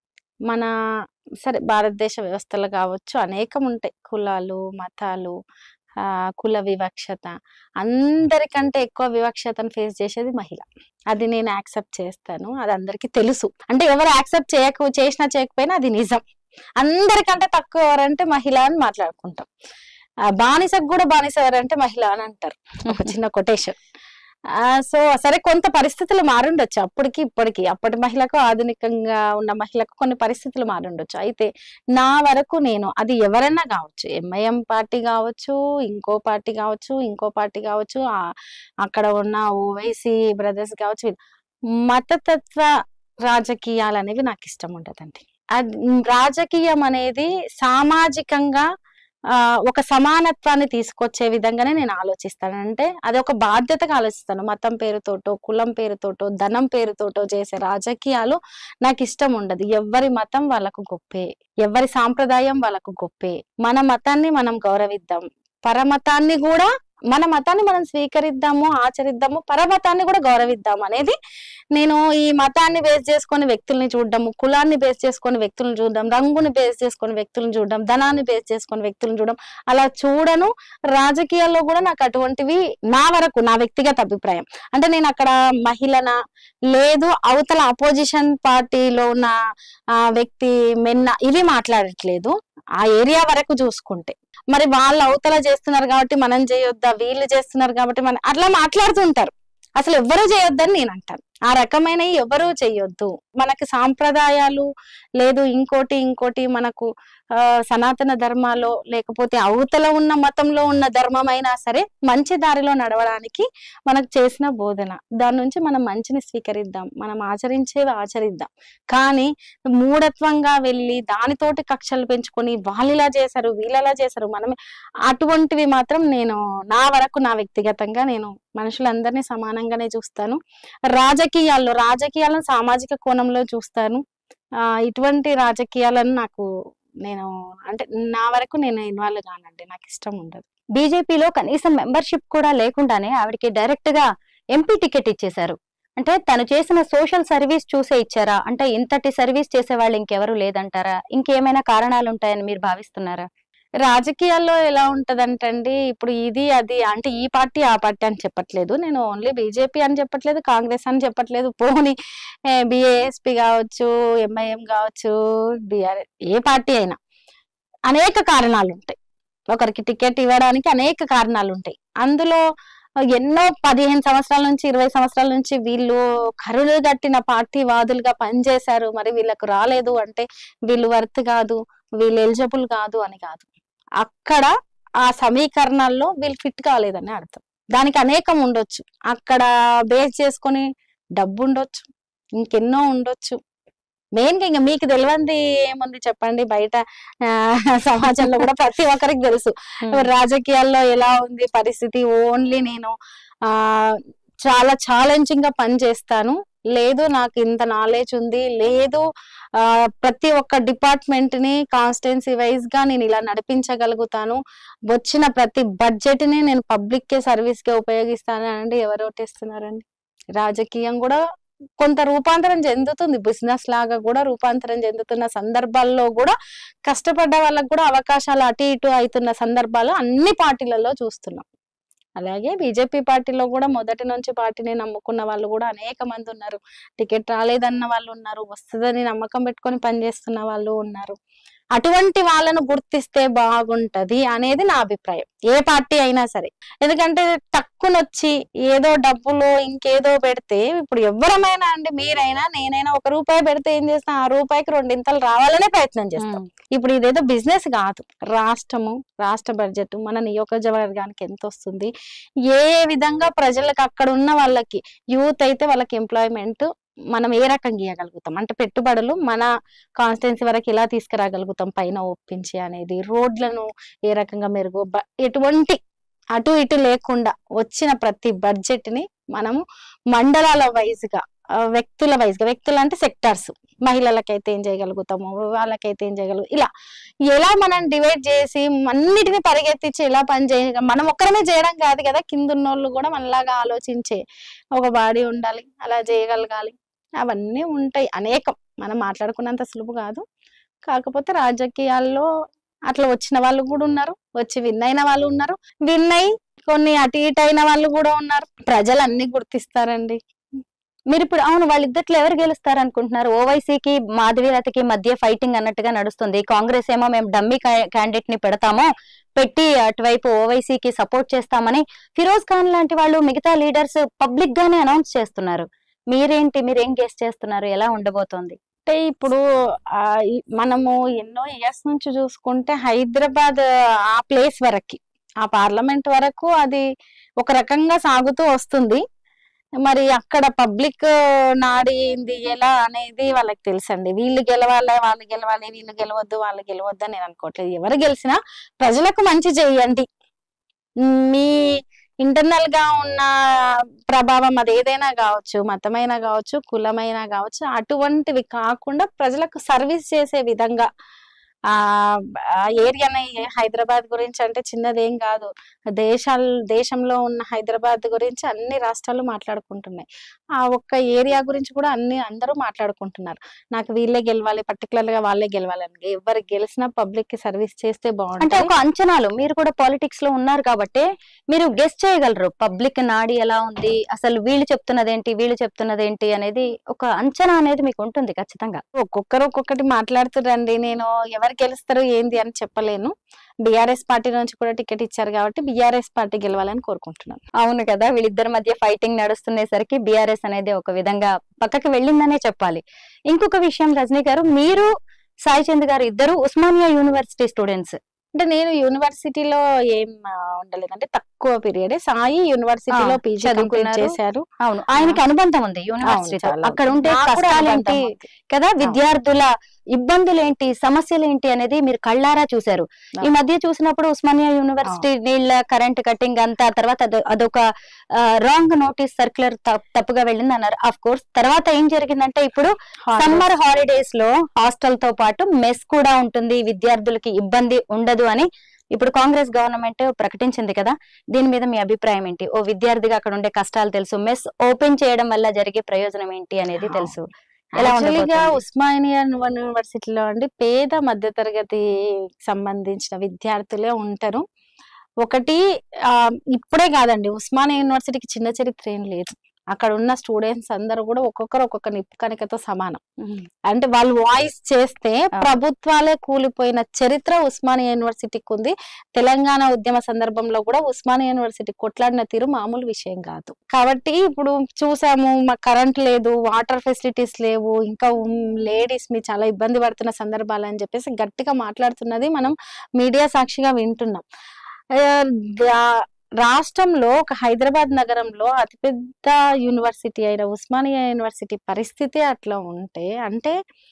మన సరే భారతదేశ వ్యవస్థలు కావచ్చు అనేకం ఉంటాయి కులాలు మతాలు ఆ కుల వివక్షత అందరికంటే ఎక్కువ వివక్షతను ఫేస్ చేసేది మహిళ అది నేను యాక్సెప్ట్ చేస్తాను అది అందరికీ తెలుసు అంటే ఎవరు యాక్సెప్ట్ చేయక చేసినా చేయకపోయినా అది నిజం అందరికంటే తక్కువ ఎవరంటే మహిళ అని మాట్లాడుకుంటాం ఆ, బానిసకు కూడా బానిస ఎవరంటే మహిళ అని అంటారు ఒక చిన్న కొటేషన్ సో సరే కొంత పరిస్థితులు మారుండొచ్చు అప్పటికి ఇప్పటికి అప్పటి మహిళకు ఆధునికంగా ఉన్న మహిళకు కొన్ని పరిస్థితులు మారుండొచ్చు అయితే నా వరకు నేను అది ఎవరైనా కావచ్చు ఎంఐఎం పార్టీ కావచ్చు ఇంకో పార్టీ కావచ్చు ఇంకో పార్టీ కావచ్చు ఆ- అక్కడ ఉన్న ఓవైసీ బ్రదర్స్ కావచ్చు వీళ్ళు. మతతత్వ రాజకీయాలు అనేవి నాకు ఇష్టం ఉండదండి అది రాజకీయం అనేది సామాజికంగా ఆ, ఒక సమానత్వాన్ని తీసుకొచ్చే విధంగానే నేను ఆలోచిస్తాను అంటే అది ఒక బాధ్యతగా ఆలోచిస్తాను మతం పేరుతోటో కులం పేరుతోటో ధనం పేరుతోటో చేసే రాజకీయాలు నాకు ఇష్టం ఉండదు ఎవరి మతం వాళ్ళకు గొప్పే ఎవరి సాంప్రదాయం వాళ్ళకు గొప్పే మన మతాన్ని మనం గౌరవిద్దాం పరమతాన్ని కూడా మన మతాన్ని మనం స్వీకరిద్దాము ఆచరిద్దాము పరమతాన్ని కూడా గౌరవిద్దాం అనేది నేను ఈ మతాన్ని బేస్ చేసుకొని వ్యక్తుల్ని చూడడము కులాన్ని బేస్ చేసుకొని వ్యక్తులను చూడడం రంగుని బేస్ చేసుకొని వ్యక్తులను చూడడం ధనాన్ని బేస్ చేసుకొని వ్యక్తులను చూడడం అలా చూడను రాజకీయాల్లో కూడా నాకు అటువంటివి నా వరకు నా వ్యక్తిగత అభిప్రాయం అంటే నేను అక్కడ మహిళన లేదు అవతల అపోజిషన్ పార్టీలో ఉన్న ఆ, వ్యక్తి మెన్న ఇవి మాట్లాడట్లేదు ఆ ఏరియా వరకు చూసుకుంటే మరి వాళ్ళు అవతల చేస్తున్నారు కాబట్టి మనం చేయొద్దా వీళ్ళు చేస్తున్నారు కాబట్టి మనం అట్లా మాట్లాడుతుంటారు అసలు ఎవ్వరూ చేయొద్దని నేను అంటాను ఆ రకమైనవి ఎవరూ చేయొద్దు మనకి సాంప్రదాయాలు లేదు ఇంకోటి ఇంకోటి మనకు ఆ, సనాతన ధర్మాలో లేకపోతే అవతల ఉన్న మతంలో ఉన్న ధర్మం అయినా సరే మంచి దారిలో నడవడానికి మనకు చేసిన బోధన దాని నుంచి మనం మంచిని స్వీకరిద్దాం మనం ఆచరించేవి ఆచరిద్దాం కానీ మూఢత్వంగా వెళ్ళి దానితోటి కక్షలు పెంచుకొని వాళ్ళు ఇలా చేశారు వీళ్ళలా చేశారు మనమే అటువంటివి మాత్రం నేను నా వరకు నా వ్యక్తిగతంగా నేను మనుషులందరినీ సమానంగానే చూస్తాను రాజకీయాల్లో రాజకీయాలను సామాజిక కోణంలో చూస్తాను ఆ ఇటువంటి రాజకీయాలను నాకు నేను అంటే నా వరకు నేను ఇన్వాల్వ్ కానండి నాకు ఇష్టం ఉండదు బీజేపీలో కనీసం మెంబర్షిప్ కూడా లేకుండానే ఆవిడకి డైరెక్ట్ గా ఎంపీ టికెట్ ఇచ్చేశారు అంటే తను చేసిన సోషల్ సర్వీస్ చూసే ఇచ్చారా అంటే ఇంతటి సర్వీస్ చేసే వాళ్ళు ఇంకెవరు లేదంటారా ఇంకేమైనా కారణాలు ఉంటాయని మీరు భావిస్తున్నారా రాజకీయాల్లో ఎలా ఉంటదంటండి ఇప్పుడు ఇది అది అంటే ఈ పార్టీ ఆ పార్టీ అని చెప్పట్లేదు నేను ఓన్లీ బీజేపీ అని చెప్పట్లేదు కాంగ్రెస్ అని చెప్పట్లేదు పోని బిఏఎస్పి కావచ్చు ఎంఐఎం కావచ్చు బిఆర్ ఏ పార్టీ అయినా అనేక కారణాలు ఉంటాయి ఒకరికి టికెట్ ఇవ్వడానికి అనేక కారణాలు ఉంటాయి అందులో ఎన్నో పదిహేను సంవత్సరాల నుంచి ఇరవై సంవత్సరాల నుంచి వీళ్ళు కరులు కట్టిన పార్టీ వాదులుగా పనిచేశారు మరి వీళ్ళకు రాలేదు అంటే వీళ్ళు వర్త్ కాదు వీళ్ళు ఎలిజిబుల్ కాదు అని కాదు అక్కడ ఆ సమీకరణాల్లో వీళ్ళు ఫిట్ కాలేదని అర్థం దానికి అనేకం ఉండొచ్చు అక్కడ బేస్ చేసుకొని డబ్బు ఉండొచ్చు ఇంకెన్నో ఉండొచ్చు మెయిన్ గా ఇంకా మీకు తెలియంది ఏముంది చెప్పండి బయట ఆ, సమాజంలో కూడా ప్రతి ఒక్కరికి తెలుసు రాజకీయాల్లో ఎలా ఉంది పరిస్థితి ఓన్లీ నేను ఆ చాలా ఛాలెంజింగ్ గా పని చేస్తాను లేదు నాకు ఇంత నాలెడ్జ్ ఉంది లేదు ఆ ప్రతి ఒక్క డిపార్ట్మెంట్ ని కాన్స్టిట్యున్సీ వైజ్ గా నేను ఇలా నడిపించగలుగుతాను వచ్చిన ప్రతి బడ్జెట్ ని నేను పబ్లిక్ కే సర్వీస్ కే ఉపయోగిస్తాను అంటే ఎవరు ఓటేస్తున్నారండి రాజకీయం కూడా కొంత రూపాంతరం చెందుతుంది బిజినెస్ లాగా కూడా రూపాంతరం చెందుతున్న సందర్భాల్లో కూడా కష్టపడ్డ వాళ్ళకు కూడా అవకాశాలు అటు ఇటు అవుతున్న సందర్భాలు అన్ని పార్టీలలో చూస్తున్నాం అలాగే బీజేపీ పార్టీలో కూడా మొదటి నుంచి పార్టీని నమ్ముకున్న వాళ్ళు కూడా అనేక మంది ఉన్నారు టికెట్ రాలేదన్న వాళ్ళు ఉన్నారు వస్తుందని నమ్మకం పెట్టుకొని పనిచేస్తున్న వాళ్ళు ఉన్నారు అటువంటి వాళ్ళను గుర్తిస్తే బాగుంటది అనేది నా అభిప్రాయం ఏ పార్టీ అయినా సరే ఎందుకంటే తక్కువనొచ్చి ఏదో డబ్బులో ఇంకేదో పెడితే ఇప్పుడు ఎవరమైనా అండి మీరైనా నేనైనా ఒక రూపాయి పెడితే ఏం చేస్తాం ఆ రూపాయికి రెండింతలు రావాలనే ప్రయత్నం చేస్తాం ఇప్పుడు ఇదేదో బిజినెస్ కాదు రాష్ట్రము రాష్ట్ర బడ్జెట్ మన నియోజకవర్గానికి ఎంత వస్తుంది ఏ ఏ విధంగా ప్రజలకు అక్కడ ఉన్న వాళ్ళకి యూత్ అయితే వాళ్ళకి ఎంప్లాయ్మెంట్ మనం ఏ రకంగా ఇవ్వగలుగుతాం అంటే పెట్టుబడులు మన కాన్స్టిట్యున్సీ వరకు ఎలా తీసుకురాగలుగుతాం పైన ఒప్పించి అనేది రోడ్లను ఏ రకంగా మెరుగు బ- ఎటువంటి అటు ఇటు లేకుండా వచ్చిన ప్రతి బడ్జెట్ ని మనము మండలాల వైజ్ గా ఆ, వ్యక్తుల వైజ్ గా వ్యక్తులు అంటే సెక్టార్స్ మహిళలకైతే ఏం చేయగలుగుతాము వాళ్ళకైతే ఏం చేయగలుగు ఇలా ఎలా మనం డివైడ్ చేసి అన్నిటిని పరిగెత్తించి ఎలా పని చేయ మనం ఒక్కరమే చేయడం కాదు కదా కింద ఉన్నోళ్ళు కూడా మనలాగా ఆలోచించే ఒక బాడీ ఉండాలి అలా చేయగలగాలి అవన్నీ ఉంటాయి అనేకం మనం మాట్లాడుకున్నంత సులువు కాదు కాకపోతే రాజకీయాల్లో అట్లా వచ్చిన వాళ్ళు కూడా ఉన్నారు వచ్చి విన్ అయిన వాళ్ళు ఉన్నారు విన్ అయి కొన్ని అటు ఇటు అయిన వాళ్ళు కూడా ఉన్నారు ప్రజలు అన్ని గుర్తిస్తారండి మీరు ఇప్పుడు అవును వాళ్ళిద్దట్లో ఎవరు గెలుస్తారు అనుకుంటున్నారు ఓవైసీకి మాధవీలతకి మధ్య ఫైటింగ్ అన్నట్టుగా నడుస్తుంది కాంగ్రెస్ ఏమో మేము డమ్మీ క్యాండిడేట్ ని పెడతాము పెట్టి అటువైపు ఓవైసీకి సపోర్ట్ చేస్తామని ఫిరోజ్ ఖాన్ లాంటి వాళ్ళు మిగతా లీడర్స్ పబ్లిక్ గానే అనౌన్స్ చేస్తున్నారు మీరేంటి మీరేం గెస్ చేస్తున్నారు ఎలా ఉండబోతోంది అంటే ఇప్పుడు ఆ, ఈ- మనము ఎన్నో ఇయర్స్ నుంచి చూసుకుంటే హైదరాబాద్ ఆ ప్లేస్ వరకు ఆ పార్లమెంట్ వరకు అది ఒక రకంగా సాగుతూ వస్తుంది మరి అక్కడ పబ్లిక్ నాడింది ఎలా అనేది వాళ్ళకి తెలుసండి వీళ్ళు గెలవాలి వాళ్ళు గెలవాలి వీళ్ళు గెలవద్దు వాళ్ళు గెలవద్దు అని నేను అనుకోవట్లేదు ఎవరు గెలిచినా ప్రజలకు మంచి చేయండి మీ ఇంటర్నల్ గా ఉన్న ప్రభావం అది ఏదైనా కావచ్చు మతమైనా కావచ్చు కులమైనా కావచ్చు అటువంటివి కాకుండా ప్రజలకు సర్వీస్ చేసే విధంగా ఆ ఏరియాని హైదరాబాద్ గురించి అంటే చిన్నదేం కాదు దేశాలు దేశంలో ఉన్న హైదరాబాద్ గురించి అన్ని రాష్ట్రాలు మాట్లాడుకుంటున్నాయి ఆ ఒక్క ఏరియా గురించి కూడా అన్ని అందరూ మాట్లాడుకుంటున్నారు నాకు వీళ్ళే గెలవాలి పర్టికులర్ గా వాళ్ళే గెలవాలని ఎవరు గెలిచినా పబ్లిక్ కి సర్వీస్ చేస్తే అంటే బాగుంటుంది ఒక అంచనాలు మీరు కూడా పాలిటిక్స్ లో ఉన్నారు కాబట్టి మీరు గెస్ట్ చేయగలరు పబ్లిక్ నాడి ఎలా ఉంది అసలు వీళ్ళు చెప్తున్నదేంటి వీళ్ళు చెప్తున్నదేంటి అనేది ఒక అంచనా అనేది మీకు ఉంటుంది ఖచ్చితంగా ఒక్కొక్కరు ఒక్కొక్కటి మాట్లాడుతురండి నేను ఎవరు గెలుస్తారు ఏంది అని చెప్పలేను బీఆర్ఎస్ పార్టీ నుంచి కూడా టికెట్ ఇచ్చారు కాబట్టి బీఆర్ఎస్ పార్టీ గెలవాలని కోరుకుంటున్నాను అవును కదా వీళ్ళిద్దరి మధ్య ఫైటింగ్ నడుస్తుండేసరికి బీఆర్ఎస్ అనేది ఒక విధంగా పక్కకి వెళ్ళిందనే చెప్పాలి ఇంకొక విషయం రజనీ గారు మీరు సాయి చంద్ గారు ఇద్దరు ఉస్మానియా యూనివర్సిటీ స్టూడెంట్స్ అంటే నేను యూనివర్సిటీలో ఏం ఆ, ఉండలేదు అంటే తక్కువ పీరియడ్ సాయి యూనివర్సిటీలో ఆ, పీజీ కంప్లీట్ చదువుకున్నారు. చేశారు అవును ఆయనకి అనుబంధం ఉంది యూనివర్సిటీతో చాలా అక్కడ ఉండే నాకు కూడా కష్టాలేంటి అనుబంధం ఉంది. కదా విద్యార్థుల ఇబ్బందులేంటి సమస్యలేంటి అనేది మీరు కళ్ళారా చూశారు ఈ అవును. మధ్య చూసినప్పుడు ఉస్మానియా యూనివర్సిటీ నీళ్ళ కరెంట్ కట్టింగ్ అంతా తర్వాత అదో- అదొక రాంగ్ నోటీస్ సర్క్యులర్ తప్పుగా వెళ్ళింది అన్నారు అఫ్ కోర్స్ తర్వాత ఏం జరిగిందంటే ఇప్పుడు సమ్మర్ హాలిడేస్ లో హాస్టల్ తో పాటు మెస్ కూడా ఉంటుంది విద్యార్థులకి ఇబ్బంది ఉండదు అని ఇప్పుడు కాంగ్రెస్ గవర్నమెంట్ ప్రకటించింది కదా దీని మీద మీ అభిప్రాయం ఏంటి ఓ విద్యార్థిగా అక్కడ ఉండే కష్టాలు తెలుసు మెస్ ఓపెన్ చేయడం వల్ల జరిగే ప్రయోజనం ఏంటి అనేది తెలుసు ఎలా యాక్చువల్గా ఉండబోతోంది? ఉస్మానియా యూనివర్సిటీలో అండి పేద మధ్యతరగతి సంబంధించిన విద్యార్థులే ఉంటారు ఒకటి ఆ, ఇప్పుడే కాదండి ఉస్మానియా యూనివర్సిటీకి చిన్న చరిత్ర ఏం లేదు అక్కడ ఉన్న స్టూడెంట్స్ అందరూ కూడా ఒక్కొక్కరు ఒక్కొక్క నిప్పు కణికతో సమానం అంటే వాళ్ళు వాయిస్ చేస్తే ప్రభుత్వాలే కూలిపోయిన చరిత్ర ఉస్మానియా యూనివర్సిటీకి ఉంది తెలంగాణ ఉద్యమ సందర్భంలో కూడా ఉస్మానియా యూనివర్సిటీ కొట్లాడిన తీరు మామూలు విషయం కాదు కాబట్టి ఇప్పుడు చూసాము మా కరెంట్ లేదు వాటర్ ఫెసిలిటీస్ లేవు ఇంకా లేడీస్ మీ చాలా ఇబ్బంది పడుతున్న సందర్భాలు అని చెప్పేసి గట్టిగా మాట్లాడుతున్నది మనం మీడియా సాక్షిగా వింటున్నాం ఆ, దా- రాష్ట్రంలో ఒక హైదరాబాద్ నగరంలో అతిపెద్ద యూనివర్సిటీ అయిన ఉస్మానియా యూనివర్సిటీ పరిస్థితి అట్లా ఉంటే అంటే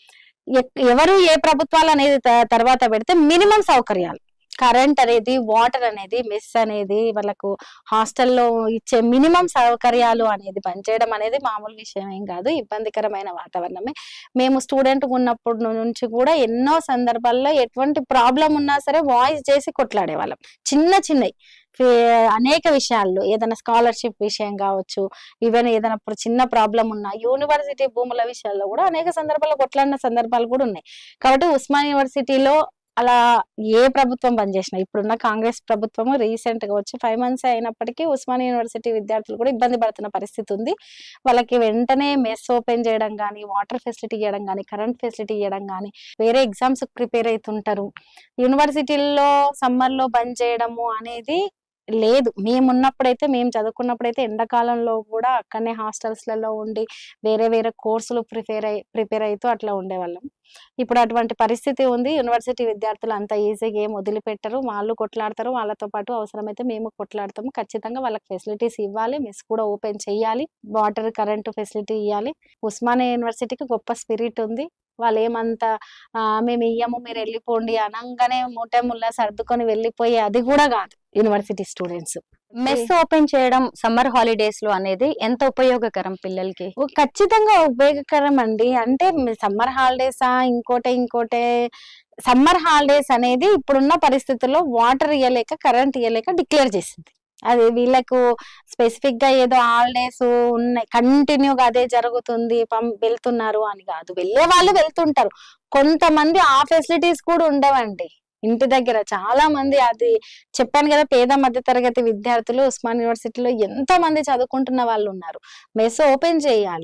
ఎక్- ఎవరు ఏ ప్రభుత్వాలు అనేది త- తర్వాత పెడితే మినిమం సౌకర్యాలు కరెంట్ అనేది వాటర్ అనేది మెస్ అనేది వాళ్ళకు హాస్టల్లో ఇచ్చే మినిమం సౌకర్యాలు అనేది పనిచేయడం అనేది మామూలు విషయం ఏం కాదు ఇబ్బందికరమైన వాతావరణమే మేము స్టూడెంట్ ఉన్నప్పటి నుంచి కూడా ఎన్నో సందర్భాల్లో ఎటువంటి ప్రాబ్లం ఉన్నా సరే వాయిస్ చేసి కొట్లాడే వాళ్ళం చిన్న చిన్నవి ఫే- అనేక విషయాల్లో ఏదైనా స్కాలర్షిప్ విషయం కావచ్చు ఈవెన్ ఏదైనా ఇప్పుడు చిన్న ప్రాబ్లం ఉన్నా యూనివర్సిటీ భూముల విషయాల్లో కూడా అనేక సందర్భాల్లో కొట్లాడిన సందర్భాలు కూడా ఉన్నాయి కాబట్టి ఉస్మాన్ యూనివర్సిటీలో అలా ఏ ప్రభుత్వం పనిచేసినా ఇప్పుడున్న కాంగ్రెస్ ప్రభుత్వము రీసెంట్ గా వచ్చి ఫైవ్ మంత్స్ అయినప్పటికీ ఉస్మాన్ యూనివర్సిటీ విద్యార్థులు కూడా ఇబ్బంది పడుతున్న పరిస్థితి ఉంది వాళ్ళకి వెంటనే మెస్ ఓపెన్ చేయడం కానీ వాటర్ ఫెసిలిటీ ఇవ్వడం కానీ కరెంట్ ఫెసిలిటీ ఇవ్వడం కానీ వేరే ఎగ్జామ్స్ ప్రిపేర్ అవుతుంటారు యూనివర్సిటీల్లో సమ్మర్ లో బంద్ చేయడము అనేది లేదు మేము ఉన్నప్పుడైతే మేము చదువుకున్నప్పుడైతే ఎండాకాలంలో కూడా అక్కడనే హాస్టల్స్లలో ఉండి వేరే వేరే కోర్సులు ప్రిపేర్ అయి ప్రిపేర్ అవుతూ అట్లా ఉండేవాళ్ళం ఇప్పుడు అటువంటి పరిస్థితి ఉంది యూనివర్సిటీ విద్యార్థులు అంత ఈజీగా ఏం వదిలిపెట్టరు వాళ్ళు కొట్లాడతారు వాళ్ళతో పాటు అవసరమైతే మేము కొట్లాడతాము ఖచ్చితంగా వాళ్ళకి ఫెసిలిటీస్ ఇవ్వాలి మెస్ కూడా ఓపెన్ చేయాలి వాటర్ కరెంటు ఫెసిలిటీ ఇవ్వాలి ఉస్మానియా యూనివర్సిటీకి గొప్ప స్పిరిట్ ఉంది వాళ్ళు ఏమంత ఆ, మేము ఇయ్యము మీరు వెళ్ళిపోండి అనగానే మూట ముళ్ళ సర్దుకొని వెళ్ళిపోయి అది కూడా కాదు యూనివర్సిటీ స్టూడెంట్స్ మెస్ ఓపెన్ చేయడం సమ్మర్ హాలిడేస్ లో అనేది ఎంత ఉపయోగకరం పిల్లలకి ఓ ఖచ్చితంగా ఉపయోగకరం అండి అంటే సమ్మర్ హాలిడేసా ఇంకోటే ఇంకోటే సమ్మర్ హాలిడేస్ అనేది ఇప్పుడున్న పరిస్థితుల్లో వాటర్ ఇవ్వలేక కరెంట్ ఇవ్వలేక డిక్లేర్ చేసింది అది వీళ్ళకు స్పెసిఫిక్ గా ఏదో హాలిడేస్ ఉన్నాయి కంటిన్యూగా అదే జరుగుతుంది పం వెళ్తున్నారు అని కాదు వెళ్ళే వాళ్ళు వెళ్తుంటారు కొంతమంది ఆ ఫెసిలిటీస్ కూడా ఉండవండి ఇంటి దగ్గర చాలా మంది అది చెప్పాను కదా పేద మధ్య తరగతి విద్యార్థులు ఉస్మాన్ యూనివర్సిటీలో ఎంతో మంది చదువుకుంటున్న వాళ్ళు ఉన్నారు మెస్ ఓపెన్ చేయాలి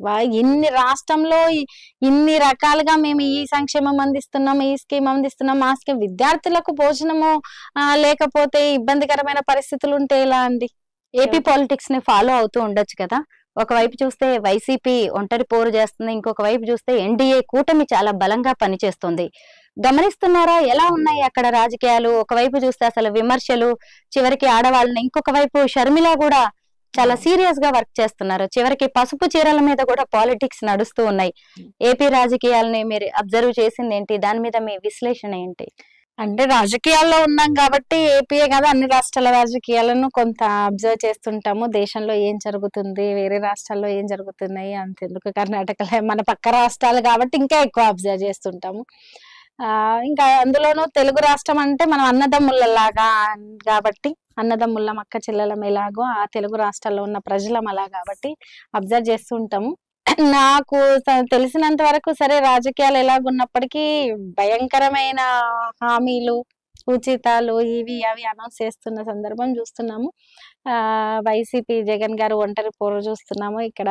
వా- ఇన్ని రాష్ట్రంలో ఇ- ఇన్ని రకాలుగా మేము ఈ సంక్షేమం అందిస్తున్నాం ఈ స్కీమ్ అందిస్తున్నాం ఆ స్కీమ్ విద్యార్థులకు భోజనము ఆ, లేకపోతే ఇబ్బందికరమైన పరిస్థితులు ఉంటే ఎలా అండి ఏపీ పాలిటిక్స్ ని ఫాలో అవుతూ ఉండొచ్చు కదా ఒకవైపు చూస్తే వైసీపీ ఒంటరి పోరు చేస్తుంది ఇంకొక వైపు చూస్తే ఎన్డీఏ కూటమి చాలా బలంగా పనిచేస్తుంది గమనిస్తున్నారా ఎలా ఉన్నాయి అక్కడ రాజకీయాలు ఒకవైపు చూస్తే అసలు విమర్శలు చివరికి ఆడవాళ్ళని ఇంకొక వైపు షర్మిల కూడా చాలా సీరియస్ గా వర్క్ చేస్తున్నారు చివరికి పసుపు చీరల మీద కూడా పాలిటిక్స్ నడుస్తూ ఉన్నాయి ఏపీ రాజకీయాలని మీరు అబ్జర్వ్ చేసింది ఏంటి దాని మీద మీ విశ్లేషణ ఏంటి అంటే రాజకీయాల్లో ఉన్నాం కాబట్టి ఏపీఏ కాదు అన్ని రాష్ట్రాల రాజకీయాలను కొంత అబ్జర్వ్ చేస్తుంటాము దేశంలో ఏం జరుగుతుంది వేరే రాష్ట్రాల్లో ఏం జరుగుతున్నాయి అంతెందుకు కర్ణాటకలో మన పక్క రాష్ట్రాలు కాబట్టి ఇంకా ఎక్కువ అబ్జర్వ్ చేస్తుంటాము ఆ ఇంకా అందులోనూ తెలుగు రాష్ట్రం అంటే మనం అన్నదమ్ములలాగా కాబట్టి అన్నదమ్ముళ్ళం అక్క చెల్లెలం ఎలాగో ఆ తెలుగు రాష్ట్రాల్లో ఉన్న ప్రజలం అలా కాబట్టి అబ్జర్వ్ చేస్తూ ఉంటాము నాకు స- తెలిసినంత వరకు సరే రాజకీయాలు ఎలాగున్నప్పటికీ భయంకరమైన హామీలు ఉచితాలు ఇవి అవి అనౌన్స్ చేస్తున్న సందర్భం చూస్తున్నాము ఆ వైసీపీ జగన్ గారు ఒంటరి పోరు చూస్తున్నాము ఇక్కడ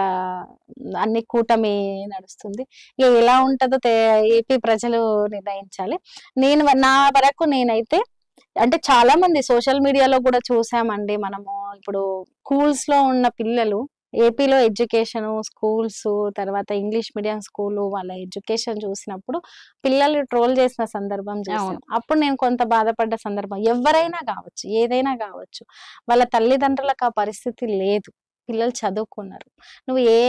అన్ని కూటమి నడుస్తుంది ఇక ఎలా ఉంటుందో తే- ఏపీ ప్రజలు నిర్ణయించాలి నేను నా వరకు నేనైతే అంటే చాలా మంది సోషల్ మీడియాలో కూడా చూసామండి మనము ఇప్పుడు స్కూల్స్ లో ఉన్న పిల్లలు ఏపీలో ఎడ్యుకేషన్ స్కూల్స్ తర్వాత ఇంగ్లీష్ మీడియం స్కూల్ వాళ్ళ ఎడ్యుకేషన్ చూసినప్పుడు పిల్లలు ట్రోల్ చేసిన సందర్భం చూసాను అవును. అప్పుడు నేను కొంత బాధపడ్డ సందర్భం ఎవరైనా కావచ్చు ఏదైనా కావచ్చు వాళ్ళ తల్లిదండ్రులకు ఆ పరిస్థితి లేదు పిల్లలు చదువుకున్నారు నువ్వు ఏ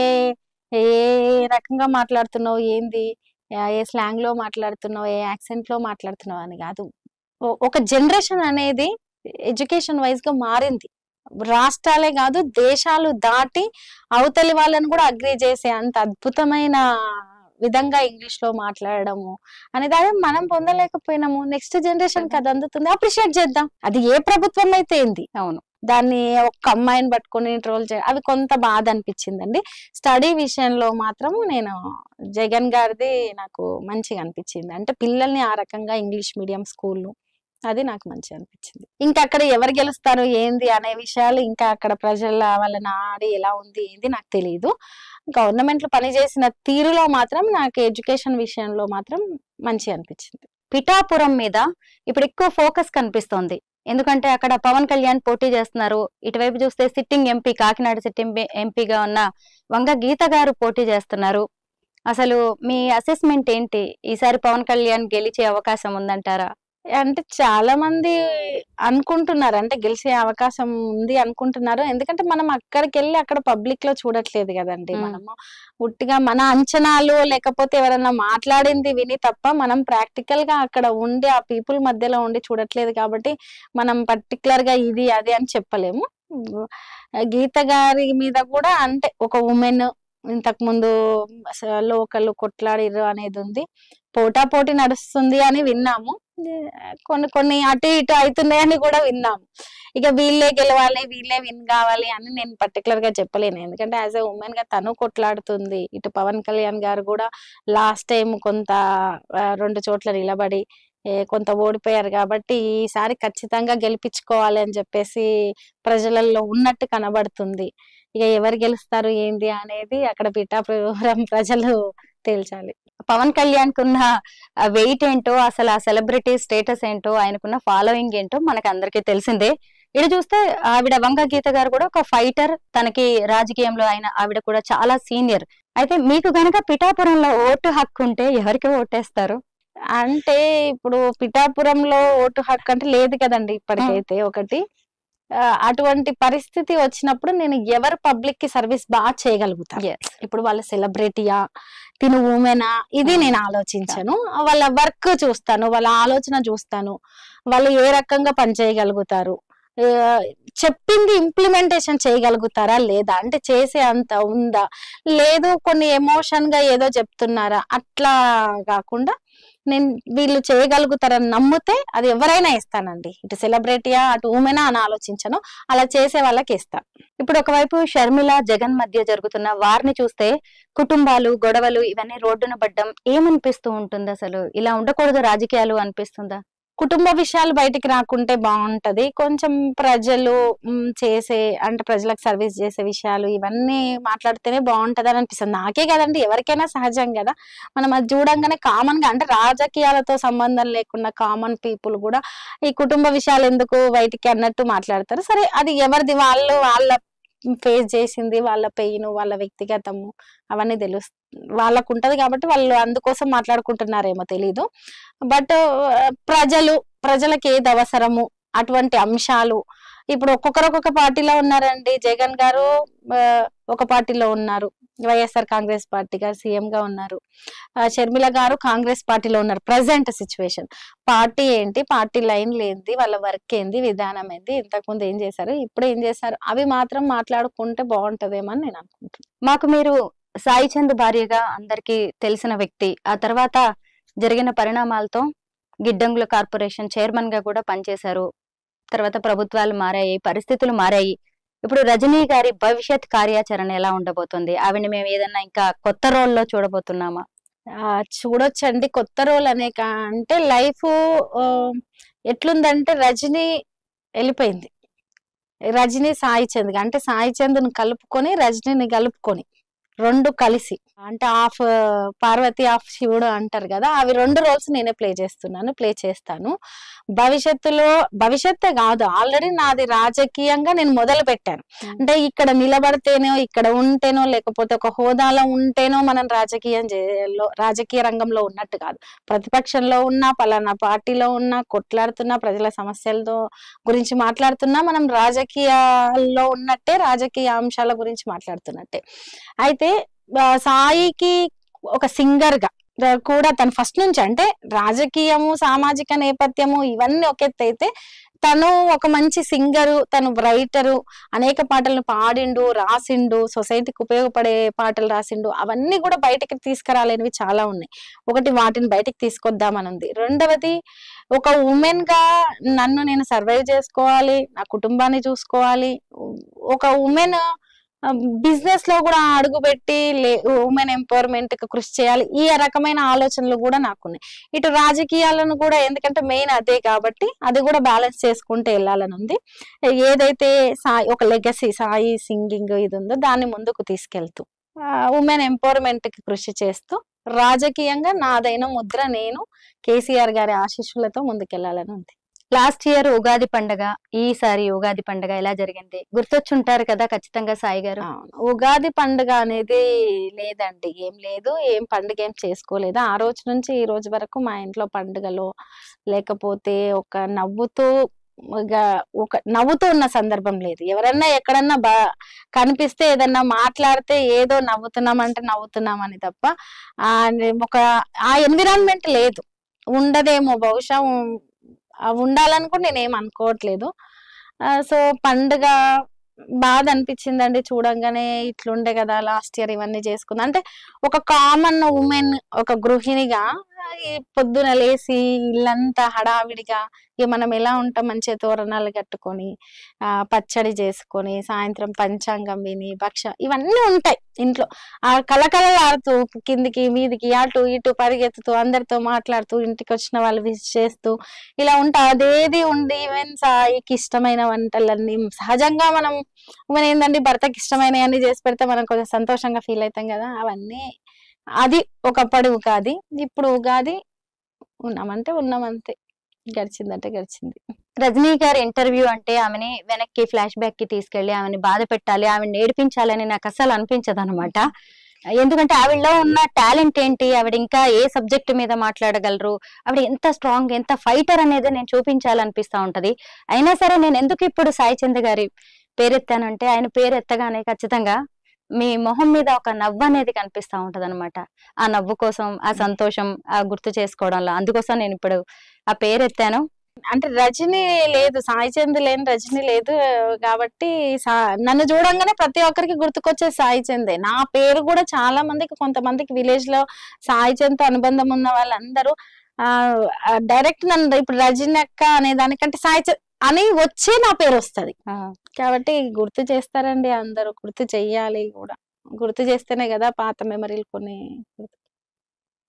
ఏ రకంగా మాట్లాడుతున్నావు ఏంది ఆ, ఏ స్లాంగ్ లో మాట్లాడుతున్నావు ఏ యాక్సెంట్ లో మాట్లాడుతున్నావు అని కాదు ఓ- ఒక జనరేషన్ అనేది ఎడ్యుకేషన్ వైజ్ గా మారింది రాష్ట్రాలే కాదు దేశాలు దాటి అవతలి వాళ్ళని కూడా అగ్రి చేసే అంత అద్భుతమైన విధంగా ఇంగ్లీష్ లో మాట్లాడడము అనేది అదే మనం పొందలేకపోయినాము నెక్స్ట్ జనరేషన్ కి అది అందుతుంది అప్రిషియేట్ చేద్దాం అది ఏ ప్రభుత్వం అయితే ఏంది అవును దాన్ని ఒక్క అమ్మాయిని పట్టుకొని ట్రోల్ చేయడం అవి కొంత బాధ అనిపించిందండి స్టడీ విషయంలో మాత్రం నేను జగన్ గారిది నాకు మంచిగా అనిపించింది అంటే పిల్లల్ని ఆ రకంగా ఇంగ్లీష్ మీడియం స్కూల్ అది నాకు మంచిగా అనిపించింది ఇంకా అక్కడ ఎవరు గెలుస్తారు ఏంది అనే విషయాలు ఇంకా అక్కడ ప్రజల వాళ్ళ నాడి ఎలా ఉంది ఏంది నాకు తెలియదు గవర్నమెంట్ లో పనిచేసిన తీరులో మాత్రం నాకు ఎడ్యుకేషన్ విషయంలో మాత్రం మంచిగా అనిపించింది పిఠాపురం మీద ఇప్పుడు ఎక్కువ ఫోకస్ కనిపిస్తోంది ఎందుకంటే అక్కడ పవన్ కళ్యాణ్ పోటీ చేస్తున్నారు ఇటువైపు చూస్తే సిట్టింగ్ ఎంపీ కాకినాడ సిట్టింగ్ ఎంపీగా ఉన్న వంగ గీత గారు పోటీ చేస్తున్నారు అసలు మీ అసెస్మెంట్ ఏంటి ఈసారి పవన్ కళ్యాణ్ గెలిచే అవకాశం ఉందంటారా అంటే చాలా మంది అనుకుంటున్నారు అంటే గెలిచే అవకాశం ఉంది అనుకుంటున్నారు ఎందుకంటే మనం అక్కడికి వెళ్ళి అక్కడ పబ్లిక్ లో చూడట్లేదు కదండి మ్మ్. మనము ఉట్టిగా మన అంచనాలు లేకపోతే ఎవరన్నా మాట్లాడింది విని తప్ప మనం ప్రాక్టికల్ గా అక్కడ ఉండి ఆ పీపుల్ మధ్యలో ఉండి చూడట్లేదు కాబట్టి మనం పర్టికులర్ గా ఇది అది అని చెప్పలేము గీత గారి మీద కూడా అంటే ఒక ఉమెన్ ఇంతకు ముందు లోకల్ కొట్లాడిర్రు అనేది ఉంది పోటా పోటీ నడుస్తుంది అని విన్నాము కొన్ని కొన్ని అటు ఇటు అవుతున్నాయని కూడా విన్నాము ఇక వీళ్ళే గెలవాలి వీళ్ళే విన్ కావాలి అని నేను పర్టికులర్ గా చెప్పలేను ఎందుకంటే యాజ్ ఎ ఉమెన్ గా తను కొట్లాడుతుంది ఇటు పవన్ కళ్యాణ్ గారు కూడా లాస్ట్ టైం కొంత ఆ, రెండు చోట్ల నిలబడి ఏ, కొంత ఓడిపోయారు కాబట్టి ఈసారి ఖచ్చితంగా గెలిపించుకోవాలి అని చెప్పేసి ప్రజలలో ఉన్నట్టు కనబడుతుంది ఇక ఎవరు గెలుస్తారు ఏంది అనేది అక్కడ పిఠాపురం ప్రజలు తేల్చాలి పవన్ కళ్యాణ్ కున్న వెయిట్ ఏంటో అసలు ఆ సెలబ్రిటీ స్టేటస్ ఏంటో ఆయనకున్న ఫాలోయింగ్ ఏంటో మనకు అందరికీ తెలిసిందే ఇటు చూస్తే ఆవిడ వంగ గీత గారు కూడా ఒక ఫైటర్ తనకి రాజకీయంలో ఆయన ఆవిడ కూడా చాలా సీనియర్ అయితే మీకు గనక పిఠాపురంలో ఓటు హక్కు ఉంటే ఎవరికి ఓటేస్తారు అంటే ఇప్పుడు పిఠాపురంలో ఓటు హక్కు అంటే లేదు కదండి ఇప్పటికైతే ఒకటి ఆ, అటువంటి పరిస్థితి వచ్చినప్పుడు నేను ఎవరు పబ్లిక్ కి సర్వీస్ బాగా చేయగలుగుతాను Yes. ఇప్పుడు వాళ్ళ సెలబ్రిటీయా తిను ఉమెనా ఇది నేను ఆలోచించను వాళ్ళ వర్క్ చూస్తాను వాళ్ళ ఆలోచన చూస్తాను వాళ్ళు ఏ రకంగా పనిచేయగలుగుతారు ఆ, చెప్పింది ఇంప్లిమెంటేషన్ చేయగలుగుతారా లేదా అంటే చేసే అంత ఉందా లేదు కొన్ని ఎమోషన్ గా ఏదో చెప్తున్నారా అట్లా కాకుండా నేను వీళ్ళు చేయగలుగుతారని నమ్మితే అది ఎవరైనా ఇస్తానండి ఇటు సెలబ్రిటీయా అటు ఉమెనా అని ఆలోచించను అలా చేసే వాళ్ళకి ఇస్తాను ఇప్పుడు ఒకవైపు షర్మిల జగన్ మధ్య జరుగుతున్న వారిని చూస్తే కుటుంబాలు గొడవలు ఇవన్నీ రోడ్డున పడ్డం ఏమనిపిస్తూ ఉంటుంది అసలు ఇలా ఉండకూడదు రాజకీయాలు అనిపిస్తుందా కుటుంబ విషయాలు బయటికి రాకుంటే బాగుంటది కొంచెం ప్రజలు మ్, చేసే అంటే ప్రజలకు సర్వీస్ చేసే విషయాలు ఇవన్నీ మాట్లాడితేనే బాగుంటది అని అనిపిస్తుంది నాకే కదండి ఎవరికైనా సహజం కదా మనం అది చూడంగానే కామన్ గా అంటే రాజకీయాలతో సంబంధం లేకుండా కామన్ పీపుల్ కూడా ఈ కుటుంబ విషయాలు ఎందుకు బయటికి అన్నట్టు మాట్లాడతారు సరే అది ఎవరిది వాళ్ళు వాళ్ళ ఫేస్ చేసింది వాళ్ళ పెయిన్ వాళ్ళ వ్యక్తిగతము అవన్నీ తెలుసు వాళ్ళకు ఉంటది కాబట్టి వాళ్ళు అందుకోసం మాట్లాడుకుంటున్నారేమో తెలీదు బట్ ప్రజలు ప్రజలకు ఏది అవసరము అటువంటి అంశాలు ఇప్పుడు ఒక్కొక్కరు ఒక్కొక్క పార్టీలో ఉన్నారండి జగన్ గారు ఆ, ఒక పార్టీలో ఉన్నారు వైఎస్ఆర్ కాంగ్రెస్ పార్టీ గారు సీఎం గా ఉన్నారు ఆ, షర్మిల గారు కాంగ్రెస్ పార్టీలో ఉన్నారు ప్రజెంట్ సిచ్యువేషన్ పార్టీ ఏంటి పార్టీ లైన్ లేనిది వాళ్ళ వర్క్ ఏంది విధానం ఏంది ఇంతకుముందు ఏం చేశారు ఇప్పుడు ఏం చేశారు అవి మాత్రం మాట్లాడుకుంటే బాగుంటదేమో అని నేను అనుకుంటున్నాను మాకు మీరు సాయి చంద్ భార్యగా అందరికీ తెలిసిన వ్యక్తి ఆ తర్వాత జరిగిన పరిణామాలతో గిడ్డంగుల కార్పొరేషన్ చైర్మన్ గా కూడా పనిచేశారు తర్వాత ప్రభుత్వాలు మారాయి పరిస్థితులు మారాయి ఇప్పుడు రజనీ గారి భవిష్యత్ కార్యాచరణ ఎలా ఉండబోతుంది ఆవిడని మేము ఏదన్నా ఇంకా కొత్త రోల్లో చూడబోతున్నామా ఆ, చూడొచ్చండి కొత్త రోల్ అనే కా- అంటే లైఫ్ ఎట్లుందంటే రజనీ వెళ్ళిపోయింది రజనీ సాయి చంద్ అంటే సాయి చంద్ని కలుపుకొని రజనీని కలుపుకొని రెండు కలిసి అంటే హాఫ్ పార్వతి హాఫ్ శివుడు అంటారు కదా అవి రెండు రోల్స్ నేనే ప్లే చేస్తున్నాను ప్లే చేస్తాను భవిష్యత్తులో భవిష్యత్తే కాదు ఆల్రెడీ నాది రాజకీయంగా నేను మొదలు పెట్టాను అంటే ఇక్కడ నిలబడితేనో ఇక్కడ ఉంటేనో లేకపోతే ఒక హోదాలో ఉంటేనో మనం రాజకీయం చేయాలో రాజకీయ రంగంలో ఉన్నట్టు కాదు ప్రతిపక్షంలో ఉన్నా పలానా పార్టీలో ఉన్నా కొట్లాడుతున్నా ప్రజల సమస్యలతో గురించి మాట్లాడుతున్నా మనం రాజకీయాల్లో ఉన్నట్టే రాజకీయ అంశాల గురించి మాట్లాడుతున్నట్టే అయితే ఆ, సాయికి ఒక సింగర్ గా ద- కూడా తను ఫస్ట్ నుంచి అంటే రాజకీయము సామాజిక నేపథ్యము ఇవన్నీ ఒక ఎత్తు అయితే తను ఒక మంచి సింగరు తను రైటరు అనేక పాటలను పాడిండు రాసిండు సొసైటీకి ఉపయోగపడే పాటలు రాసిండు అవన్నీ కూడా బయటకి తీసుకురాలేనివి చాలా ఉన్నాయి ఒకటి వాటిని బయటకు తీసుకొద్దామని ఉంది రెండవది ఒక ఉమెన్ గా నన్ను నేను సర్వైవ్ చేసుకోవాలి నా కుటుంబాన్ని చూసుకోవాలి ఒక ఉమెన్ బిజినెస్ లో కూడా అడుగుపెట్టి ఉమెన్ ఎంపవర్మెంట్ కి కృషి చేయాలి ఈ రకమైన ఆలోచనలు కూడా నాకున్నాయి ఇటు రాజకీయాలను కూడా ఎందుకంటే మెయిన్ అదే కాబట్టి అది కూడా బ్యాలెన్స్ చేసుకుంటూ వెళ్ళాలని ఉంది ఏదైతే సాయి ఒక లెగసీ సాయి సింగింగ్ ఇది ఉందో దాన్ని ముందుకు తీసుకెళ్తూ ఉమెన్ ఎంపవర్మెంట్ కి కృషి చేస్తూ రాజకీయంగా నాదైన ముద్ర నేను కేసీఆర్ గారి ఆశీస్సులతో ముందుకెళ్లాలని ఉంది లాస్ట్ ఇయర్ ఉగాది పండగ ఈసారి ఉగాది పండగ ఎలా జరిగింది గుర్తొచ్చుంటారు కదా ఖచ్చితంగా సాయి గారు అవును. ఉగాది పండుగ అనేది లేదండి ఏం లేదు ఏం పండుగ ఏం చేసుకోలేదు ఆ రోజు నుంచి ఈ రోజు వరకు మా ఇంట్లో పండుగలో లేకపోతే ఒక నవ్వుతూ ఇక ఒక నవ్వుతూ ఉన్న సందర్భం లేదు ఎవరన్నా ఎక్కడన్నా బా కనిపిస్తే ఏదన్నా మాట్లాడితే ఏదో నవ్వుతున్నామంటే నవ్వుతున్నామని తప్ప ఆ ఒక ఆ ఎన్విరాన్మెంట్ లేదు ఉండదేమో బహుశా ఉం- ఆ ఉండాలని కూడా నేనేం అనుకోవట్లేదు సో పండుగ బాధ అనిపించిందండి చూడంగానే ఇట్లుండే కదా లాస్ట్ ఇయర్ ఇవన్నీ చేసుకుంది అంటే ఒక కామన్ ఉమెన్ ఒక గృహిణిగా ఈ పొద్దున లేసి ఇల్లంతా హడావిడిగా ఇక మనం ఎలా ఉంటాం మంచిగా తోరణాలు కట్టుకొని ఆ పచ్చడి చేసుకొని సాయంత్రం పంచాంగం విని భక్ష ఇవన్నీ ఉంటాయి ఇంట్లో ఆ కలకలలాడుతూ కిందికి మీదికి అటు ఇటు పరిగెత్తుతూ అందరితో మాట్లాడుతూ ఇంటికి వచ్చిన వాళ్ళు విష్ చేస్తూ ఇలా ఉంటా అదేది ఉండి ఈవెన్ సాయికి ఇష్టమైన వంటలన్నీ సహజంగా మనం మన ఏంటంటే భర్తకి ఇష్టమైన అన్ని చేసి పెడితే మనం కొంచెం సంతోషంగా ఫీల్ అవుతాం కదా అవన్నీ అది ఒకప్పటి ఉగాది ఇప్పుడు ఉగాది ఉన్నామంటే ఉన్నామంతే గడిచిందంటే గడిచింది రజనీ గారి ఇంటర్వ్యూ అంటే ఆమెని వెనక్కి ఫ్లాష్ బ్యాక్ కి తీసుకెళ్లి ఆమెని బాధ పెట్టాలి ఆమెను నేర్పించాలని నాకు అసలు అనిపించదు అనమాట ఎందుకంటే ఆవిడలో ఉన్న టాలెంట్ ఏంటి ఆవిడ ఇంకా ఏ సబ్జెక్ట్ మీద మాట్లాడగలరు ఆవిడ ఎంత స్ట్రాంగ్ ఎంత ఫైటర్ అనేది నేను చూపించాలనిపిస్తా ఉంటది అయినా సరే నేను ఎందుకు ఇప్పుడు సాయి చంద్ గారి పేరెత్తానంటే ఆయన పేరు ఎత్తగానే ఖచ్చితంగా మీ మొహం మీద ఒక నవ్వు అనేది కనిపిస్తా ఉంటది అనమాట ఆ నవ్వు కోసం ఆ సంతోషం ఆ గుర్తు చేసుకోవడంలో అందుకోసం నేను ఇప్పుడు ఆ పేరు ఎత్తాను అంటే రజని లేదు సాయి చంద్ లేని రజని లేదు కాబట్టి సా- నన్ను చూడంగానే ప్రతి ఒక్కరికి గుర్తుకొచ్చే సాయి చందే నా పేరు కూడా చాలా మందికి కొంతమందికి విలేజ్ లో సాయి చంద్ తో అనుబంధం ఉన్న వాళ్ళందరూ ఆ డైరెక్ట్ నన్ను ఇప్పుడు రజని అక్క అనే దానికంటే సాయి చంద్ అని వచ్చే నా పేరు వస్తది కాబట్టి గుర్తు చేస్తారండి అందరూ గుర్తు చెయ్యాలి కూడా గుర్తు చేస్తేనే కదా పాత మెమరీలు కొన్ని గుర్తు-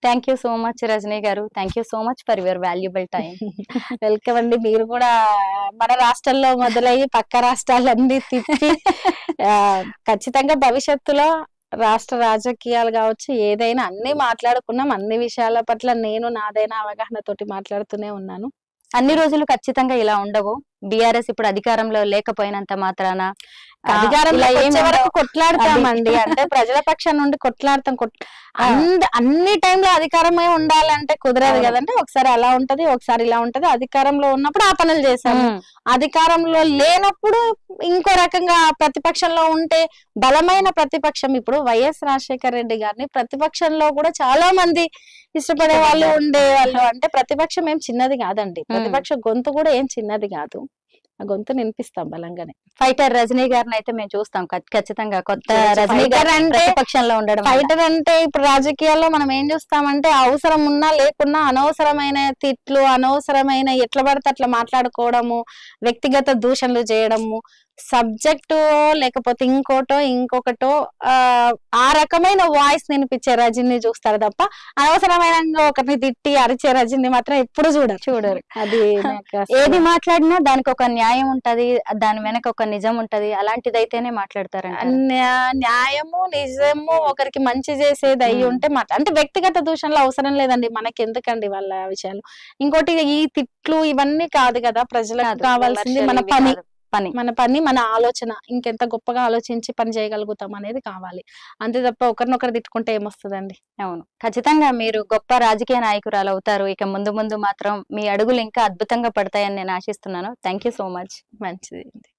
thank you so much Rajini garu thank you so much for your valuable time welcome అండి మీరు కూడా మన రాష్ట్రంలో మొదలయ్యి పక్క రాష్ట్రాలన్నీ తిప్పి ఆ, ఖచ్చితంగా భవిష్యత్తులో రాష్ట్ర రాజకీయాలు కావచ్చు ఏదైనా అన్ని మాట్లాడుకున్నాం అన్ని విషయాల పట్ల నేను నాదైన అవగాహన తోటి మాట్లాడుతూనే ఉన్నాను అన్ని రోజులు ఖచ్చితంగా ఇలా ఉండవు బీఆర్ఎస్ ఇప్పుడు అధికారంలో లేకపోయినంత మాత్రాన ఆ, అధికారంలో ఇలా ఏం వచ్చే వరకు ఉండవు. కొట్లాడతామండి అంటే ప్రజల పక్షం నుండి కొట్లాడతాం కొట్- ఆ. అంద- అన్ని టైంలో అధికారమే ఉండాలంటే కుదరదు అవును. కదంటే ఒకసారి అలా ఉంటది ఒకసారి ఇలా ఉంటది అధికారంలో ఉన్నప్పుడు ఆ పనులు చేశాము ఉమ్, అధికారంలో లేనప్పుడు ఇంకో రకంగా ప్రతిపక్షంలో ఉంటే బలమైన ప్రతిపక్షం ఇప్పుడు వైఎస్ రాజశేఖర రెడ్డి గారిని ప్రతిపక్షంలో కూడా చాలా మంది ఇష్టపడే వాళ్ళు ఉండే వాళ్ళు అంటే ప్రతిపక్షం ఏం చిన్నది కాదండి ప్రతిపక్ష గొంతు కూడా ఏం చిన్నది కాదు ఆ గొంతు వినిపిస్తాం బలంగానే ఫైటర్ రజనీ గారిని అయితే మేము చూస్తాం ఖ- ఖచ్చితంగా కొత్త చూడొచ్చు. రజనీ ఫైటర్ గారు అంటే- ప్రతిపక్షంలో ఉండడం వల్ల. ఫైటర్ అంటే ఇప్పుడు రాజకీయాల్లో మనం ఏం చూస్తామంటే అవసరం ఉన్నా లేకున్నా అనవసరమైన తిట్లు అనవసరమైన ఎట్లా పడితే అట్లా మాట్లాడుకోవడము వ్యక్తిగత దూషణలు చేయడము సబ్జెక్టు లేకపోతే ఇంకోటో ఇంకొకటో ఆ ఆ రకమైన వాయిస్ వినిపించే రజని చూస్తారు తప్ప అనవసరమైన ఒకరిని తిట్టి అరిచే రజని మాత్రం ఎప్పుడు చూడరు చూడరు అది నాకు అసలు- ఏది మాట్లాడినా దానికి ఒక న్యాయం ఉంటది దాని వెనక ఒక నిజం ఉంటది అలాంటిదైతేనే మాట్లాడతారంట న్యా- న్యాయము నిజము ఒకరికి మంచి చేసేది అయ్యి మ్మ్. ఉంటే మాట అంటే వ్యక్తిగత దూషణలు అవసరం లేదండి మనకి ఎందుకండి వాళ్ళ విషయాలు ఇంకోటి ఈ తిట్లు ఇవన్నీ కాదు కదా ప్రజలకు కాదు, కావాల్సింది మన విమర్శలు ఇవి పని కాదు. పని మన పని మన ఆలోచన ఇంకెంత గొప్పగా ఆలోచించి పని చేయగలుగుతాం అనేది కావాలి అంతే తప్ప ఒకరినొకరు తిట్టుకుంటే ఏమొస్తుందండి అవును ఖచ్చితంగా మీరు గొప్ప రాజకీయ నాయకురాలు అవుతారు ఇక ముందు ముందు మాత్రం మీ అడుగులు ఇంకా అద్భుతంగా పడతాయని నేను ఆశిస్తున్నాను థ్యాంక్ యూ సో మచ్ మంచిది